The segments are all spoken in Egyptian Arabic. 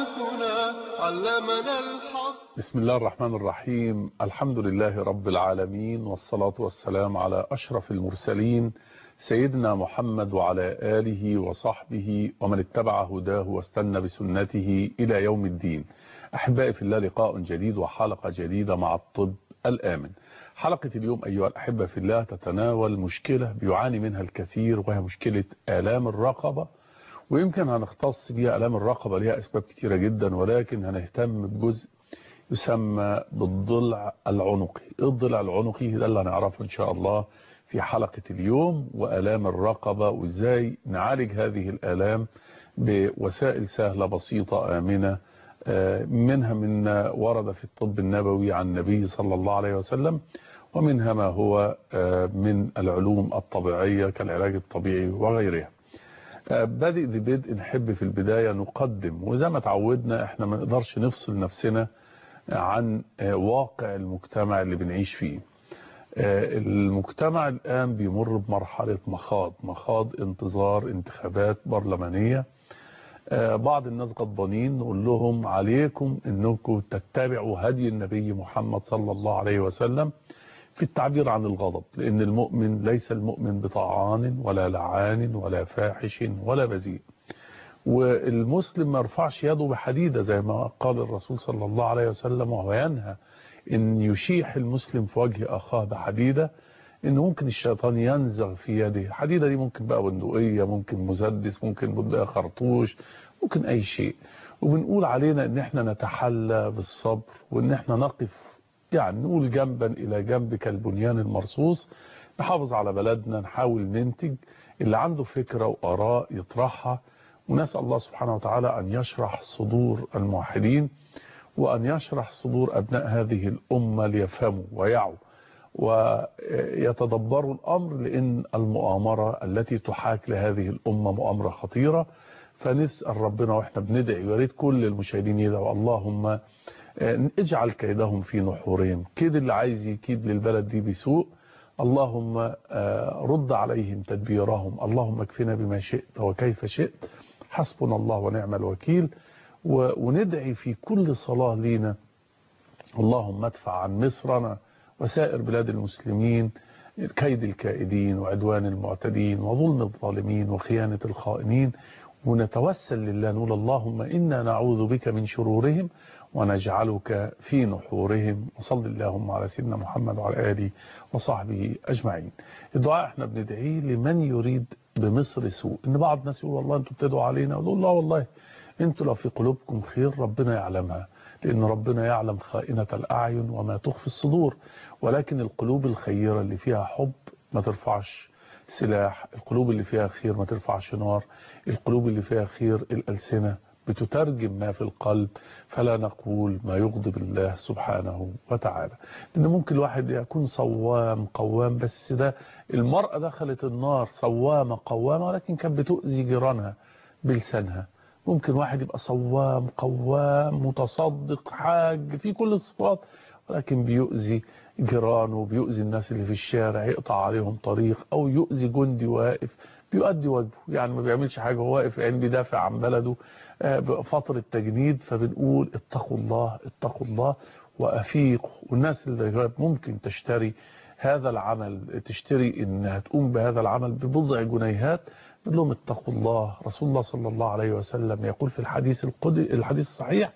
إلهنا علمنا الحق بسم الله الرحمن الرحيم الحمد لله رب العالمين والصلاة والسلام على أشرف المرسلين سيدنا محمد وعلى آله وصحبه ومن اتبع هداه واستنى بسنته إلى يوم الدين أحبائي في الله لقاء جديد وحلقة جديدة مع الطب الآمن حلقة اليوم أيها الأحبة في الله تتناول مشكلة بيعاني منها الكثير وهي مشكلة آلام الرقبة ويمكن هنختص بها آلام الرقبة لها أسباب كثيرة جدا ولكن هنهتم بجزء يسمى بالضلع العنقي الضلع العنقي ده اللي هنعرفه إن شاء الله في حلقة اليوم وآلام الرقبة وإزاي نعالج هذه الآلام بوسائل سهلة بسيطة آمنة منها من ورد في الطب النبوي عن النبي صلى الله عليه وسلم ومنها ما هو من العلوم الطبيعية كالعلاج الطبيعي وغيرها بادئ ببدء نحب في البداية نقدم وزي ما تعودنا احنا ما نقدرش نفصل نفسنا عن واقع المجتمع اللي بنعيش فيه المجتمع الآن بيمر بمرحلة مخاض مخاض انتظار انتخابات برلمانية بعض الناس غضبانين نقول لهم عليكم انكم تتبعوا هدي النبي محمد صلى الله عليه وسلم في التعبير عن الغضب لان المؤمن ليس المؤمن بطعان ولا لعان ولا فاحش ولا بذيء والمسلم ما يرفعش يده بحديدة زي ما قال الرسول صلى الله عليه وسلم وهو ينهى ان يشيح المسلم في وجه اخاه بحديدة ان ممكن الشيطان ينزغ في يده الحديدة دي ممكن بقى بندقية ممكن مسدس ممكن بندقية خرطوش ممكن اي شيء وبنقول علينا ان احنا نتحلى بالصبر وان احنا نقف يعني نقول جنبا الى جنب كالبنيان المرصوص نحافظ على بلدنا نحاول ننتج اللي عنده فكرة واراء يطرحها ونسأل الله سبحانه وتعالى ان يشرح صدور الموحدين وان يشرح صدور ابناء هذه الامة ليفهموا ويعوا ويتدبروا الأمر لأن المؤامرة التي تحاك لهذه الأمة مؤامرة خطيرة فنسأل ربنا وإحنا بندعي ويريد كل المشاهدين يدعوا اللهم اجعل كيدهم في نحورهم كيد اللي عايز يكيد للبلد دي بسوء اللهم رد عليهم تدبيرهم اللهم اكفنا بما شئت وكيف شئت حسبنا الله ونعم الوكيل وندعي في كل صلاة لينا اللهم ادفع عن مصرنا وسائر بلاد المسلمين كيد الكائدين وعدوان المعتدين وظلم الظالمين وخيانة الخائنين ونتوسل لله نقول اللهم إنا نعوذ بك من شرورهم ونجعلك في نحورهم وصل اللهم على سيدنا محمد وعلى آله وصحبه أجمعين الدعاء احنا بندعيه لمن يريد بمصر سوء ان بعض الناس يقول والله انتوا بتدعوا علينا ونقول لا والله انتوا لو في قلوبكم خير ربنا يعلمها لأن ربنا يعلم خائنة الأعين وما تخفي الصدور ولكن القلوب الخيرة اللي فيها حب ما ترفعش سلاح القلوب اللي فيها خير ما ترفعش نار القلوب اللي فيها خير الألسنة بتترجم ما في القلب فلا نقول ما يغضب الله سبحانه وتعالى لأن ممكن الواحد يكون صوام قوام بس ده المرأة دخلت النار صوامة قوامة ولكن كانت بتؤذي جيرانها بلسانها ممكن واحد يبقى صوام قوام متصدق حاج في كل الصفات ولكن بيؤذي جيرانه بيؤذي الناس اللي في الشارع يقطع عليهم طريق او يؤذي جندي واقف بيؤدي واجبه يعني ما بيعملش حاجة هو واقف يعني بيدافع عن بلده بفترة تجنيد فبنقول اتقوا الله اتقوا الله وافيقوا والناس اللي ممكن تشتري هذا العمل تشتري انها تقوم بهذا العمل ببضع جنيهات نقول لهم اتقوا الله رسول الله صلى الله عليه وسلم يقول في الحديث القدس الحديث الصحيح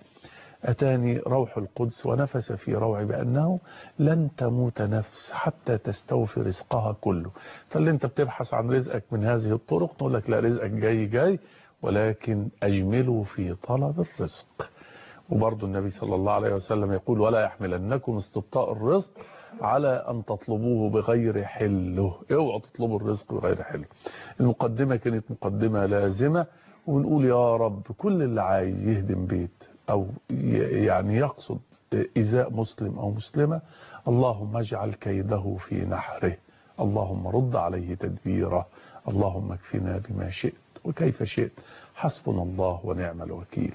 أتاني روح القدس ونفس في روعي بأنه لن تموت نفس حتى تستوفي رزقها كله فاللي انت بتبحث عن رزقك من هذه الطرق نقول لك لا رزقك جاي جاي ولكن أجملوا في طلب الرزق وبرضو النبي صلى الله عليه وسلم يقول ولا يحملنكم استبطاء الرزق على أن تطلبوه بغير حله اوعوا تطلبوا الرزق بغير حله المقدمة كانت مقدمة لازمة ونقول يا رب كل اللي عايز يهدم بيت أو يعني يقصد إزاء مسلم أو مسلمة اللهم اجعل كيده في نحره اللهم رد عليه تدبيره اللهم اكفنا بما شئت وكيف شئت حسبنا الله ونعم الوكيل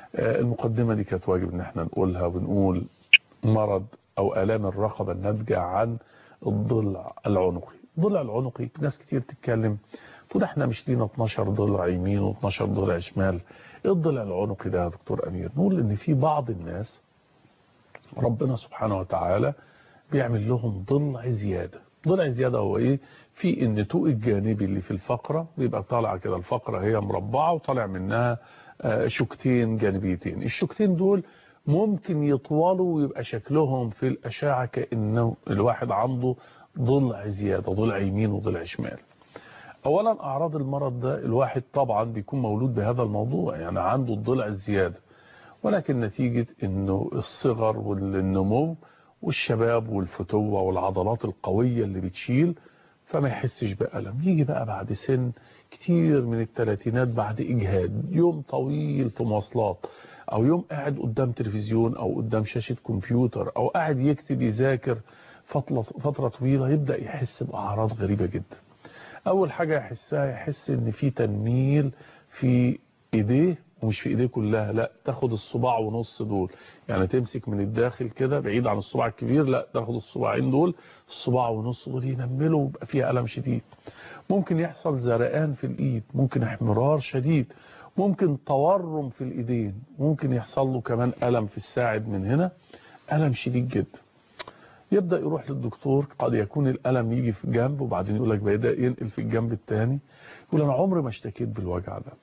المقدمة دي كانت واجب ان احنا نقولها ونقول مرض او الام الرقبة الناتجة عن الضلع العنقي الضلع العنقي ناس كتير تتكلم تقول احنا مش لينا 12 ضلع يمين و12 ضلع شمال ايه الضلع العنقي ده يا دكتور امير نقول ان في بعض الناس ربنا سبحانه وتعالى بيعمل لهم ضلع زيادة ضلع زيادة هو ايه في النتوء الجانبي اللي في الفقرة بيبقى طالع كده الفقرة هي مربعة وطالع منها شوكتين جانبيتين الشوكتين دول ممكن يطولوا ويبقى شكلهم في الأشعة كأنه الواحد عنده ضلع زيادة ضلع يمين وضلع شمال أولا أعراض المرض ده الواحد طبعا بيكون مولود بهذا الموضوع يعني عنده الضلع الزيادة ولكن نتيجة انه الصغر والنمو والشباب والفتوة والعضلات القوية اللي بتشيل فما يحسش بألم يجي بقى بعد سن كتير من الثلاثينات بعد إجهاد يوم طويل في مواصلات أو يوم قاعد قدام تلفزيون أو قدام شاشة كمبيوتر أو قاعد يكتب يذاكر فترة, فترة طويلة يبدأ يحس بأعراض غريبة جدا أول حاجة يحسها يحس إن في تنميل في إيديه ومش في ايديه كلها لا تاخد الصباع ونص دول يعني تمسك من الداخل كده بعيد عن الصباع الكبير لا تاخد الصباعين دول الصباع ونص دول ينملوا ويبقى فيها ألم شديد ممكن يحصل زرقان في الايد ممكن احمرار شديد ممكن تورم في الايدين ممكن يحصل له كمان ألم في الساعد من هنا ألم شديد جدا يبدأ يروح للدكتور قد يكون الألم يجي في جنب وبعدين يقول لك بدأ ينقل في الجنب الثاني يقول أنا عمري ما اشتكيت بالوجع ده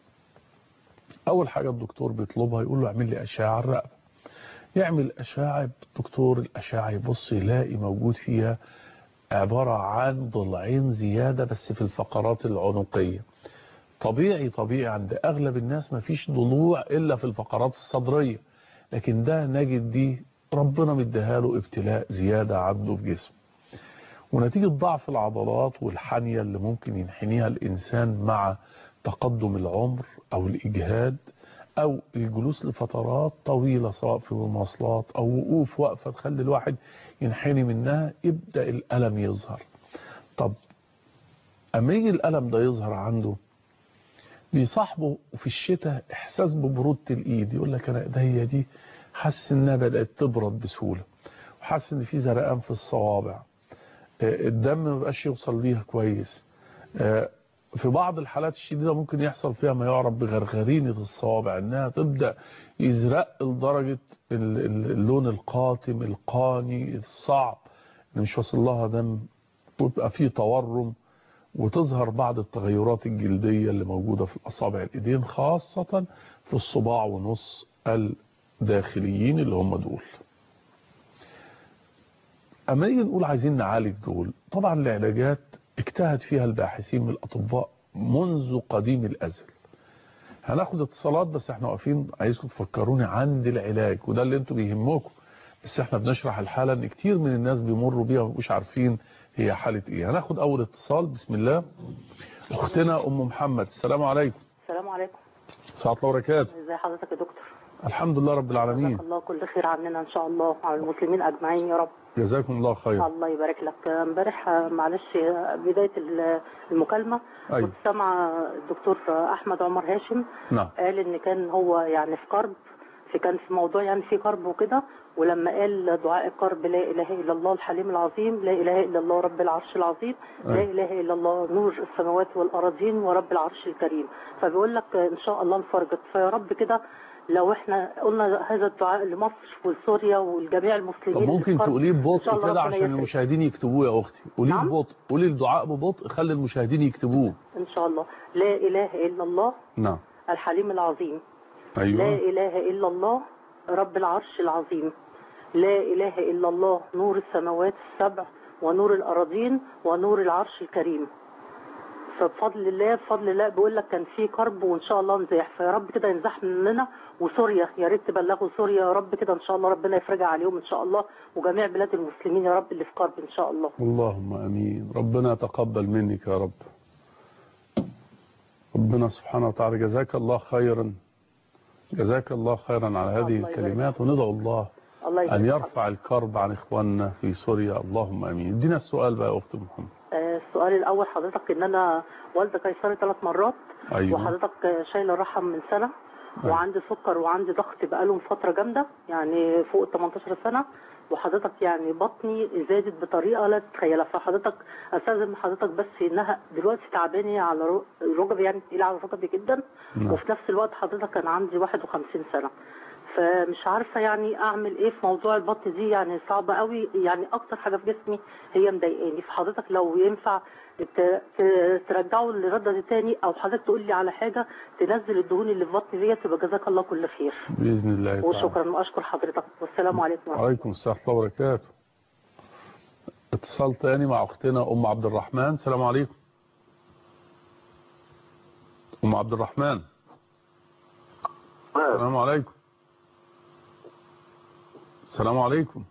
اول حاجة الدكتور بيطلبها يقول له اعمل لي اشعة على الرقبة يعمل اشعة الدكتور الاشعة يبص يلاقي موجود فيها عبارة عن ضلعين زيادة بس في الفقرات العنقية طبيعي طبيعي عند اغلب الناس ما فيش ضلوع الا في الفقرات الصدرية لكن ده نجد دي ربنا مديها له ابتلاء زيادة عنده في جسمه ونتيجة ضعف العضلات والحنية اللي ممكن ينحنيها الإنسان مع تقدم العمر أو الإجهاد أو الجلوس لفترات طويلة سواء في المواصلات أو وقوف وقفة تخلي الواحد ينحني منها يبدأ الألم يظهر طب أما يجي الألم ده يظهر عنده بيصاحبه في الشتاء إحساس ببرودة الإيد يقول لك أنا إيديا دي حاسس إنها بدأت تبرد بسهولة وحاسس إن في زرقان في الصوابع الدم ما بقاش يوصل ليها كويس في بعض الحالات الشديدة ممكن يحصل فيها ما يعرف بغرغرينة الصوابع انها تبدأ يزرق لدرجة اللون القاتم القاني الصعب اللي مش واصل لها دم ويبقى فيه تورم وتظهر بعض التغيرات الجلدية اللي موجودة في الأصابع الإيدين خاصة في الصباع ونص الداخليين اللي هم دول أما نيجي نقول عايزين نعالج دول طبعا العلاجات اجتهد فيها الباحثين من الأطباء منذ قديم الأزل هناخد اتصالات بس احنا واقفين عايزكم تفكروني عند العلاج وده اللي انتوا بيهمكم بس احنا بنشرح الحالة ان كتير من الناس بيمروا بيها ومش عارفين هي حالة ايه هناخد اول اتصال بسم الله اختنا ام محمد السلام عليكم السلام عليكم ساعة الله وبركاته ازي حضرتك يا دكتور الحمد لله رب العالمين جزاك الله كل خير عننا ان شاء الله وعلى المسلمين اجمعين يا رب جزاكم الله خير الله يبارك لك امبارح معلش بدايه المكالمه أيوة. كنت سامعه الدكتور احمد عمر هاشم نعم قال ان كان هو يعني في كرب في كان في موضوع يعني في كرب وكده ولما قال دعاء الكرب لا اله الا الله الحليم العظيم لا اله الا الله رب العرش العظيم لا أيوة. اله الا الله نور السماوات والارضين ورب العرش الكريم فبيقول لك ان شاء الله انفرجت فيا رب كده لو احنا قلنا هذا الدعاء لمصر ولسوريا والجميع المسلمين طب ممكن الكرب، تقوليه إن شاء ببطء الله كده ربنا عشان يفرج. المشاهدين يكتبوه يا اختي قوليه نعم؟ ببطء قولي الدعاء ببطء خلي المشاهدين يكتبوه ان شاء الله لا اله الا الله نعم الحليم العظيم لا ايوه اله الا الله رب العرش العظيم لا اله الا الله نور السماوات السبع ونور الارضين ونور العرش الكريم فبفضل الله بفضل الله بيقول لك كان في كرب وان شاء الله نزاح فيا رب كده ينزح مننا وسوريا يا ريت تبلغوا سوريا يا رب كده ان شاء الله ربنا يفرجها عليهم ان شاء الله وجميع بلاد المسلمين يا رب اللي في كرب ان شاء الله اللهم امين ربنا يتقبل منك يا رب ربنا سبحانه وتعالى جزاك الله خيرا جزاك الله خيرا على هذه الله يبارك الكلمات وندعو الله الله يبارك أن فيك. يرفع الكرب عن إخواننا في سوريا اللهم أمين ادينا السؤال بقى يا أخت محمد آه، السؤال الاول حضرتك ان انا والده قيصري ثلاث مرات أيوة وحضرتك شايله الرحم من سنه أيوة. وعندي سكر وعندي ضغط بقالهم فتره جامده يعني فوق ال 18 سنه وحضرتك يعني بطني زادت بطريقه لا تتخيلها فحضرتك استاذن حضرتك بس انها دلوقتي تعبانه على رو- ركبي يعني تقيله على ركبي جدا نعم. وفي نفس الوقت حضرتك كان عندي 51 سنه فمش عارفه يعني اعمل ايه في موضوع البطن دي يعني صعبه قوي يعني اكتر حاجه في جسمي هي مضايقاني فحضرتك لو ينفع ت- ت- ترجعه للرده دي تاني او حضرتك تقول لي على حاجه تنزل الدهون اللي في بطني ديت تبقى جزاك الله كل خير باذن الله تعالى وشكرا واشكر حضرتك والسلام عليكم ورحمه وعليكم السلام ورحمه الله وبركاته اتصال تاني مع اختنا ام عبد الرحمن السلام عليكم ام عبد الرحمن السلام عليكم السلام عليكم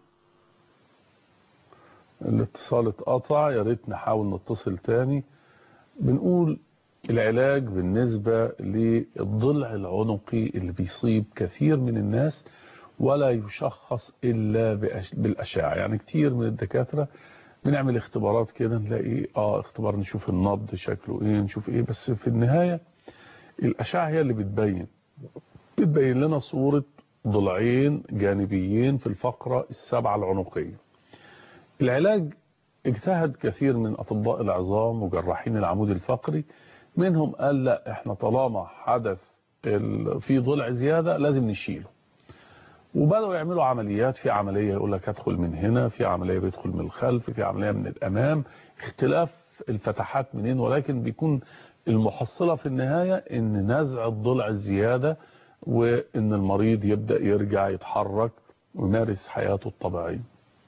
الاتصال اتقطع يا ريت نحاول نتصل تاني بنقول العلاج بالنسبة للضلع العنقي اللي بيصيب كثير من الناس ولا يشخص إلا بأش- بالأشعة يعني كتير من الدكاترة بنعمل اختبارات كده نلاقي اه اختبار نشوف النبض شكله ايه نشوف ايه بس في النهاية الأشعة هي اللي بتبين بتبين لنا صورة ضلعين جانبيين في الفقرة السبعة العنقية العلاج اجتهد كثير من أطباء العظام وجراحين العمود الفقري منهم قال لا احنا طالما حدث ال- في ضلع زيادة لازم نشيله وبدأوا يعملوا عمليات في عملية يقول لك هدخل من هنا في عملية بيدخل من الخلف في عملية من الأمام اختلاف الفتحات منين ولكن بيكون المحصلة في النهاية ان نزع الضلع الزيادة وان المريض يبدأ يرجع يتحرك ويمارس حياته الطبيعية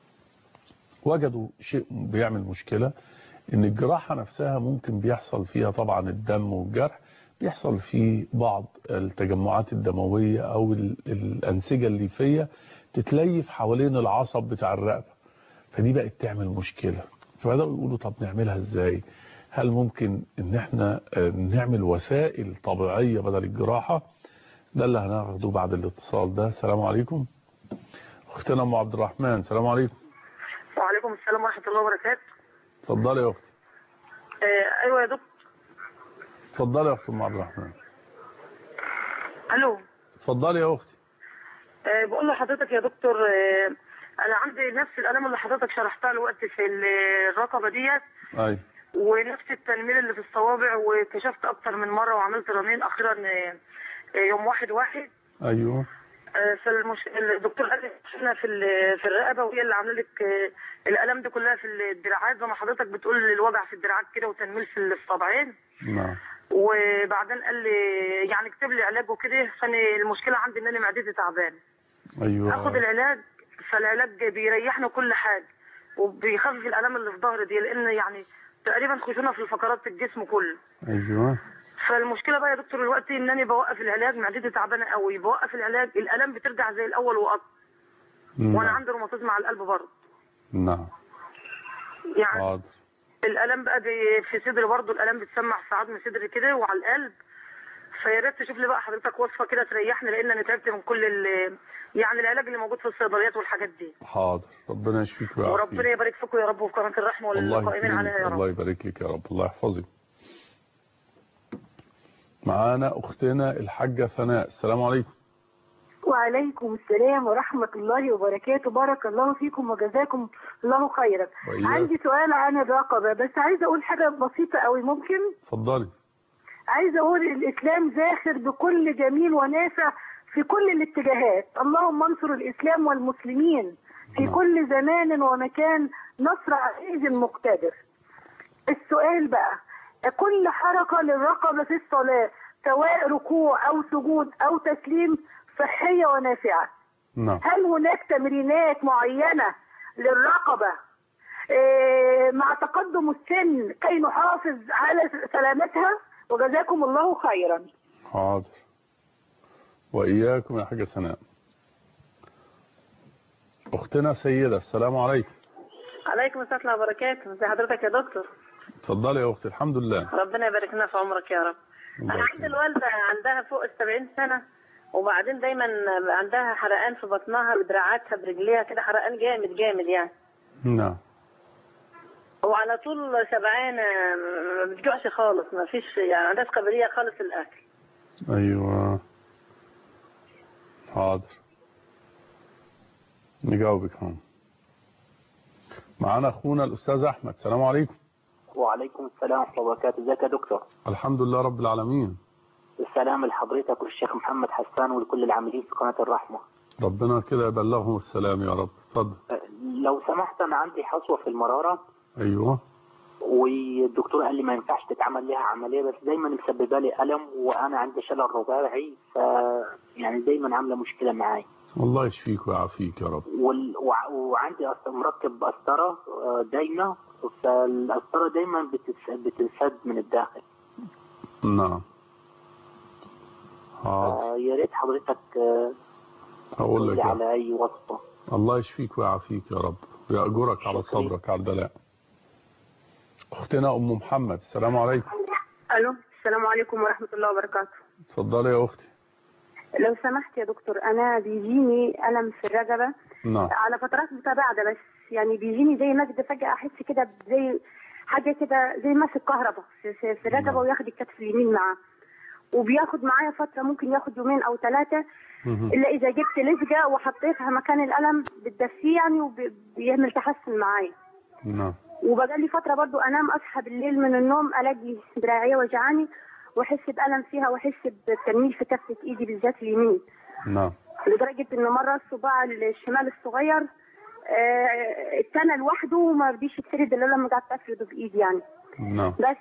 وجدوا شيء بيعمل مشكلة ان الجراحة نفسها ممكن بيحصل فيها طبعا الدم والجرح بيحصل فيه بعض التجمعات الدموية او ال- الانسجة الليفية تتليف حوالين العصب بتاع الرقبة فدي بقت تعمل مشكلة فبدأوا يقولوا طب نعملها ازاي هل ممكن ان احنا آه، نعمل وسائل طبيعية بدل الجراحة ده اللي هناخده بعد الاتصال ده السلام عليكم اختنا ام عبد الرحمن السلام عليكم وعليكم السلام ورحمة الله وبركاته اتفضلي يا اختي آه أيوة يا دكتور اتفضلي يا اخت ام عبد الرحمن ألو اتفضلي يا اختي آه بقول لحضرتك يا دكتور آه أنا عندي نفس الألم اللي حضرتك شرحتها الوقت في الرقبة ديت اي ونفس التنميل اللي في الصوابع وكشفت أكتر من مرة وعملت رنين أخيرا آه، آه، يوم واحد واحد ايوه آه، فالمش... الدكتور قال لي احنا في ال- في الرقبه وهي اللي عامله لك آه، الالم ده كلها في الدراعات زي ما حضرتك بتقول الوجع في الدراعات كده وتنميل في الصابعين نعم وبعدين قال لي يعني اكتب لي علاج وكده فانا المشكله عندي ان انا معدتي تعبان اخد ايوه العلاج فالعلاج بيريحني كل حاجه وبيخفف الالام اللي في ظهري دي لان يعني تقريبا خشونه في الفقرات الجسم كله ايوه فالمشكله بقى يا دكتور دلوقتي ان انا بوقف العلاج معدتي تعبانه قوي بوقف العلاج الالام بترجع زي الاول واكتر وانا نعم عندي روماتيزم على القلب برضه نعم يعني حاضر الالم بقى دي في صدري برضه الالم بتسمع في عظم صدري كده وعلى القلب فيا ريت تشوف لي بقى حضرتك وصفه كده تريحني لان انا تعبت من كل ال- يعني العلاج اللي موجود في الصيدليات والحاجات دي حاضر ربنا يشفيك وربنا ويعافيك يبارك فيكم يا رب وفي قناه الرحمه الله والقائمين عليها يا يكرمك الله رب يبارك لك يا رب الله يحفظك معانا اختنا الحاجة ثناء السلام عليكم وعليكم السلام ورحمة الله وبركاته بارك الله فيكم وجزاكم الله خيرا وإياك. عندي سؤال عن الرقبة بس عايزة أقول حاجة بسيطة قوي ممكن اتفضلي عايزة أقول الإسلام زاخر بكل جميل ونافع في كل الاتجاهات اللهم انصر الإسلام والمسلمين في نعم. كل زمان ومكان نصر عزيز مقتدر السؤال بقى كل حركة للرقبة في الصلاة سواء ركوع أو سجود أو تسليم صحية ونافعة نعم هل هناك تمرينات معينة للرقبة آه، مع تقدم السن كي نحافظ على سلامتها وجزاكم الله خيرا حاضر وإياكم يا حاجة سناء أختنا سيدة السلام عليكم عليكم السلام ورحمه الله وبركاته ازي حضرتك يا دكتور اتفضلي يا أختي الحمد لله ربنا يبارك لنا في عمرك يا رب الله انا عندي يكرمك. الوالده عندها فوق ال 70 سنه وبعدين دايما عندها حرقان في بطنها بدراعاتها برجليها كده حرقان جامد جامد يعني نعم وعلى طول شبعانه ما بتجوعش خالص ما فيش يعني عندها قابليه خالص للاكل أيوة حاضر نجاوبك هم معانا اخونا الاستاذ احمد السلام عليكم وعليكم السلام ورحمة الله وبركاته ازيك يا دكتور الحمد لله رب العالمين السلام لحضرتك والشيخ محمد حسان ولكل العاملين في قناة الرحمة ربنا كده يبلغهم السلام يا رب اتفضل أه، لو سمحت أنا عندي حصوة في المرارة ايوه والدكتور قال لي ما ينفعش تتعمل لها عملية بس دايما مسببة لي ألم وأنا عندي شلل رباعي ف يعني دايما عاملة مشكلة معايا الله يشفيك ويعافيك يا رب وال... وع- وعندي أص- مركب قسطرة آه، دايمة فالقسطرة دايما بتتس... بتنسد من الداخل نعم حاضر آه، يا ريت حضرتك آه، هقول لك تقولي يا على أي وصفة الله يشفيك ويعافيك يا رب ويأجرك على شكرا. صبرك على البلاء اختنا ام محمد السلام عليكم الو السلام عليكم ورحمه الله وبركاته اتفضلي يا اختي لو سمحت يا دكتور انا بيجيني الم في الرقبه نعم على فترات متباعده بس يعني بيجيني زي مجد فجاه احس كده زي حاجه كده زي ماسك كهرباء في, في, في الرقبه نعم. وياخد الكتف اليمين معاه وبياخد معايا فتره ممكن ياخد يومين او ثلاثه مهم. الا اذا جبت لزقه وحطيتها مكان الالم بتدفيه يعني وبيعمل تحسن معايا نعم وبقالي فترة برضو أنام أصحى بالليل من النوم ألاقي دراعية وجعاني وأحس بألم فيها وأحس بتنميل في كفة إيدي بالذات اليمين نعم لدرجة إن مرة الصباع الشمال الصغير آه، اتنى لوحده وما رضيش يتفرد إلا لما قعدت أفرده بإيدي يعني نعم بس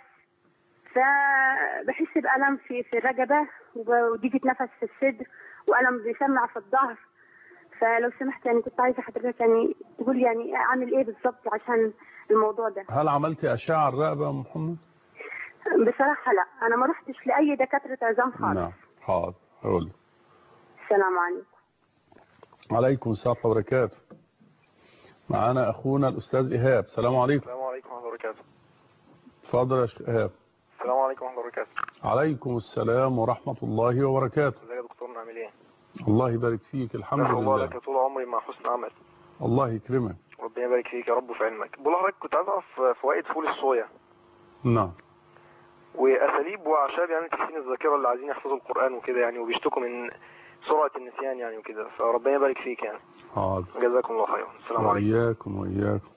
فبحس بألم في في الرقبة وب- وضيقة نفس في الصدر وألم بيسمع في الظهر فلو سمحت يعني كنت عايزة حضرتك يعني تقول لي يعني أعمل إيه بالظبط عشان الموضوع ده هل عملتي اشعه الرقبه يا أم محمد بصراحة لا أنا ما رحتش لأي دكاترة عظام خالص نعم حاضر هقول لك. السلام عليكم عليكم السلام ورحمه الله وبركاته معانا اخونا الاستاذ ايهاب السلام عليكم السلام عليكم ورحمة الله وبركاته اتفضل يا شيخ ايهاب السلام عليكم ورحمة الله وبركاته عليكم السلام ورحمه الله وبركاته ازيك يا دكتور عامل ايه؟ الله يبارك فيك الحمد نسأل الله لله لك طول عمري مع حسن عمل الله يكرمك ربنا يبارك فيك يا رب في علمك بقول لحضرتك كنت عايز اعرف فوائد فول الصويا نعم واساليب واعشاب يعني تحسين الذاكره اللي عايزين يحفظوا القران وكده يعني وبيشتكوا من سرعه النسيان يعني وكده فربنا يبارك فيك يعني حاضر جزاكم الله خيرا السلام عليكم وإياكم وإياكم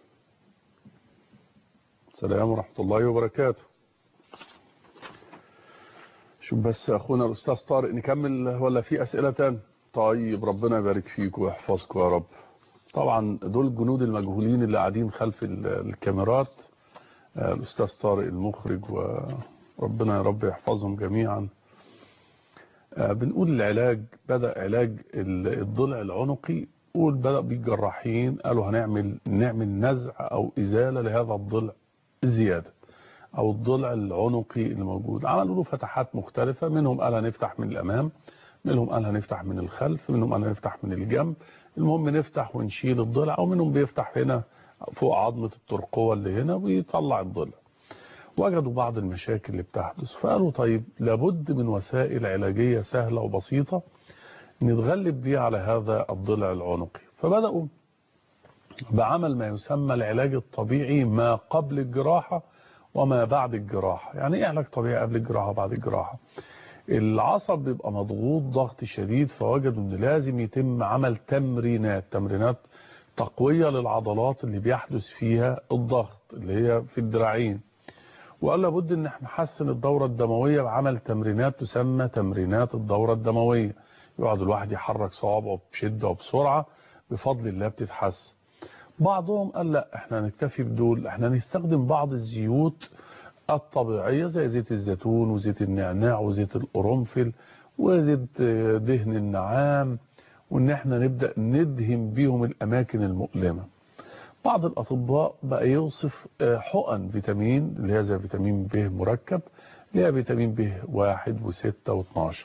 السلام ورحمة الله وبركاته شوف بس أخونا الأستاذ طارق نكمل ولا في أسئلة تاني طيب ربنا يبارك فيك ويحفظكم يا رب طبعا دول الجنود المجهولين اللي قاعدين خلف ال- الكاميرات آه، الأستاذ طارق المخرج وربنا يا رب يحفظهم جميعا آه، بنقول العلاج بدأ علاج ال- الضلع العنقي قول بدأ بالجراحين قالوا هنعمل نعمل نزع أو إزالة لهذا الضلع الزيادة أو الضلع العنقي الموجود عملوا له فتحات مختلفة منهم قال هنفتح من الأمام منهم قال هنفتح من الخلف منهم قال هنفتح من الجنب المهم نفتح ونشيل الضلع أو منهم بيفتح هنا فوق عظمة الترقوة اللي هنا ويطلع الضلع وجدوا بعض المشاكل اللي بتحدث فقالوا طيب لابد من وسائل علاجية سهلة وبسيطة نتغلب بيها على هذا الضلع العنقي فبدأوا بعمل ما يسمى العلاج الطبيعي ما قبل الجراحة وما بعد الجراحة يعني ايه علاج طبيعي قبل الجراحة وبعد الجراحة العصب بيبقى مضغوط ضغط شديد فوجدوا ان لازم يتم عمل تمرينات تمرينات تقوية للعضلات اللي بيحدث فيها الضغط اللي هي في الدراعين وقال لابد ان احنا نحسن الدورة الدموية بعمل تمرينات تسمى تمرينات الدورة الدموية يقعد الواحد يحرك صوابعه بشدة وبسرعة بفضل الله بتتحسن بعضهم قال لا احنا نكتفي بدول احنا نستخدم بعض الزيوت الطبيعية زي زيت الزيتون وزيت النعناع وزيت القرنفل وزيت دهن النعام وان احنا نبدأ ندهن بيهم الاماكن المؤلمة بعض الاطباء بقى يوصف حقن فيتامين اللي هي زي فيتامين ب مركب اللي هي فيتامين ب واحد وستة واثناشر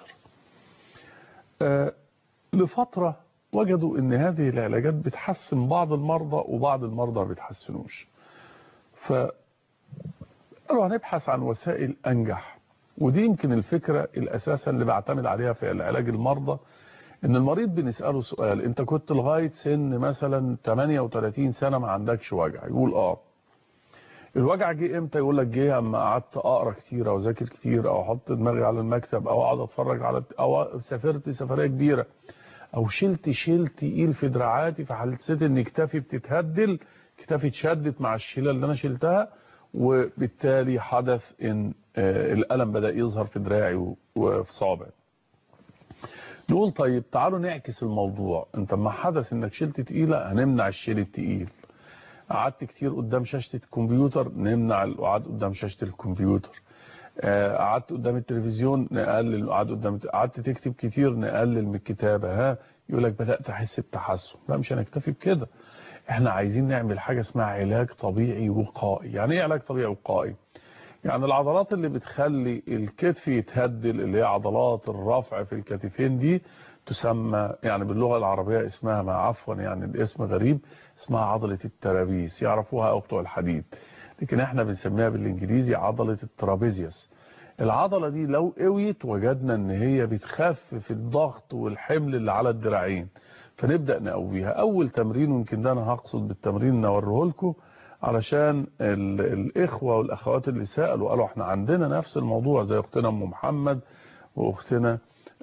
لفترة وجدوا ان هذه العلاجات بتحسن بعض المرضى وبعض المرضى ما بتحسنوش ف قالوا هنبحث عن وسائل انجح ودي يمكن الفكرة الاساسا اللي بعتمد عليها في العلاج المرضى ان المريض بنسأله سؤال انت كنت لغاية سن مثلا 38 سنة ما عندكش وجع يقول اه الوجع جه امتى يقول لك جه اما قعدت اقرا كتير او اذاكر كتير او احط دماغي على المكتب او اقعد اتفرج على او سافرت سفريه كبيره او شلت شيل تقيل في دراعاتي فحسيت ان كتافي بتتهدل كتافي اتشدت مع الشيله اللي انا شلتها وبالتالي حدث ان آه، الالم بدا يظهر في دراعي و- وفي صابعي نقول طيب تعالوا نعكس الموضوع انت ما حدث انك شلت تقيله هنمنع الشيل التقيل قعدت كتير قدام شاشه الكمبيوتر نمنع القعاد قدام شاشه الكمبيوتر آه، قعدت قدام التلفزيون نقلل قعدت قدام قعدت تكتب كتير نقلل من الكتابه ها يقول لك بدات احس بتحسن لا مش هنكتفي بكده احنا عايزين نعمل حاجه اسمها علاج طبيعي وقائي يعني ايه علاج طبيعي وقائي يعني العضلات اللي بتخلي الكتف يتهدل اللي هي عضلات الرفع في الكتفين دي تسمى يعني باللغة العربية اسمها ما عفوا يعني الاسم غريب اسمها عضلة الترابيس يعرفوها او بتوع الحديد لكن احنا بنسميها بالانجليزي عضلة الترابيزيوس العضلة دي لو قويت وجدنا ان هي بتخفف الضغط والحمل اللي على الدراعين فنبدأ نقويها اول تمرين ويمكن ده انا هقصد بالتمرين ان اوريه لكم علشان ال- الاخوة والاخوات اللي سألوا قالوا احنا عندنا نفس الموضوع زي اختنا ام محمد واختنا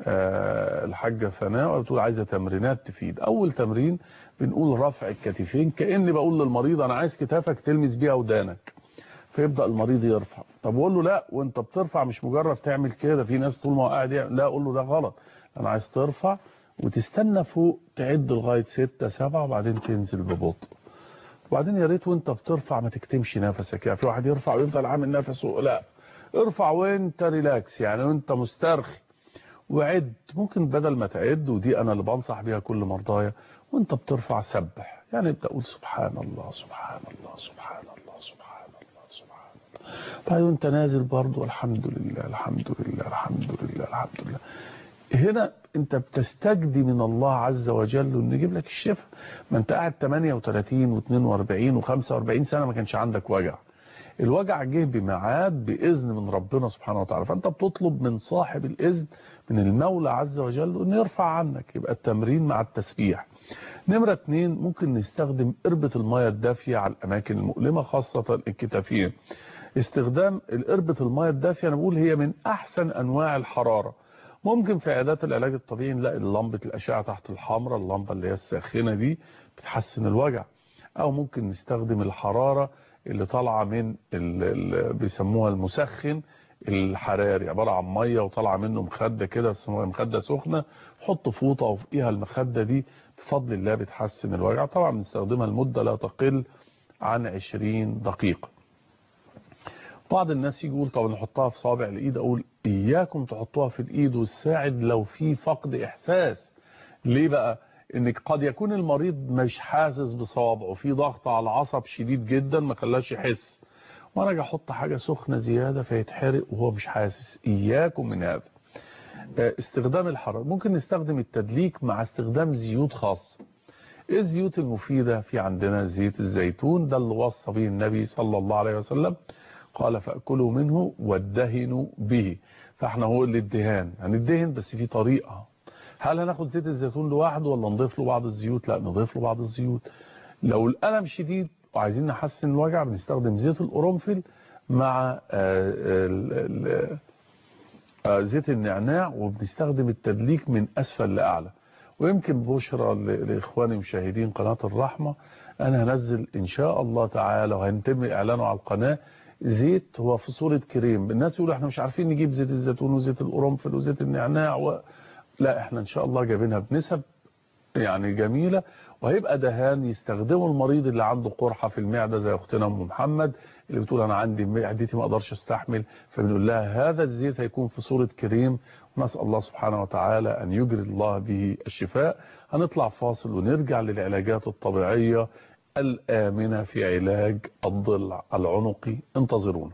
آه، الحاجة فناء بتقول عايزة تمرينات تفيد اول تمرين بنقول رفع الكتفين كأني بقول للمريض انا عايز كتافك تلمس بيها ودانك فيبدأ المريض يرفع طب اقول له لا وانت بترفع مش مجرد تعمل كده في ناس طول ما هو قاعد يعمل لا اقول له ده غلط انا عايز ترفع وتستنى فوق تعد لغاية ستة سبعة وبعدين تنزل ببطء وبعدين يا ريت وانت بترفع ما تكتمش نفسك يعني في واحد يرفع ويفضل عامل نفسه لا ارفع وانت ريلاكس يعني وانت مسترخي وعد ممكن بدل ما تعد ودي انا اللي بنصح بيها كل مرضايا وانت بترفع سبح يعني ابدا قول سبحان الله سبحان الله سبحان الله سبحان الله سبحان الله طيب وانت نازل برضو الحمد لله الحمد لله الحمد لله الحمد لله هنا انت بتستجدي من الله عز وجل انه يجيب لك الشفاء ما انت قاعد 38 و42 و45 سنه ما كانش عندك وجع الوجع جه بميعاد باذن من ربنا سبحانه وتعالى فانت بتطلب من صاحب الاذن من المولى عز وجل انه يرفع عنك يبقى التمرين مع التسبيح نمرة اتنين ممكن نستخدم قربة المياه الدافية على الأماكن المؤلمة خاصة الكتافين استخدام القربة المياه الدافية أنا بقول هي من أحسن أنواع الحرارة ممكن في عيادات العلاج الطبيعي نلاقي لمبة الأشعة تحت الحمراء اللمبة اللي هي الساخنة دي بتحسن الوجع أو ممكن نستخدم الحرارة اللي طالعة من اللي بيسموها المسخن الحراري عبارة عن مية وطالعة منه مخدة كده اسمها مخدة سخنة حط فوطة وفوقيها المخدة دي بفضل الله بتحسن الوجع طبعا بنستخدمها لمدة لا تقل عن 20 دقيقة بعض الناس يقول طب نحطها في صابع الايد اقول اياكم تحطوها في الايد والساعد لو في فقد احساس ليه بقى انك قد يكون المريض مش حاسس بصوابعه في ضغط على العصب شديد جدا ما خلاش يحس وانا اجي احط حاجه سخنه زياده فيتحرق وهو مش حاسس اياكم من هذا استخدام الحرارة ممكن نستخدم التدليك مع استخدام زيوت خاصة ايه الزيوت المفيدة في عندنا زيت الزيتون ده اللي وصى به النبي صلى الله عليه وسلم قال فأكلوا منه وادهنوا به فاحنا هو اللي الدهان هندهن بس في طريقة هل هناخد زيت الزيتون لوحده ولا نضيف له بعض الزيوت لا نضيف له بعض الزيوت لو الألم شديد وعايزين نحسن الوجع بنستخدم زيت القرنفل مع ال ال زيت النعناع وبنستخدم التدليك من أسفل لأعلى ويمكن بشرى لإخواني مشاهدين قناة الرحمة أنا هنزل إن شاء الله تعالى وهنتم إعلانه على القناة زيت هو في صورة كريم الناس يقولوا احنا مش عارفين نجيب زيت الزيتون وزيت القرنفل وزيت النعناع و... لا احنا ان شاء الله جايبينها بنسب يعني جميلة وهيبقى دهان يستخدمه المريض اللي عنده قرحة في المعدة زي اختنا ام محمد اللي بتقول انا عندي معدتي ما اقدرش استحمل فبنقول لها هذا الزيت هيكون في صورة كريم ونسأل الله سبحانه وتعالى ان يجري الله به الشفاء هنطلع فاصل ونرجع للعلاجات الطبيعية الآمنة في علاج الضلع العنقي انتظرونا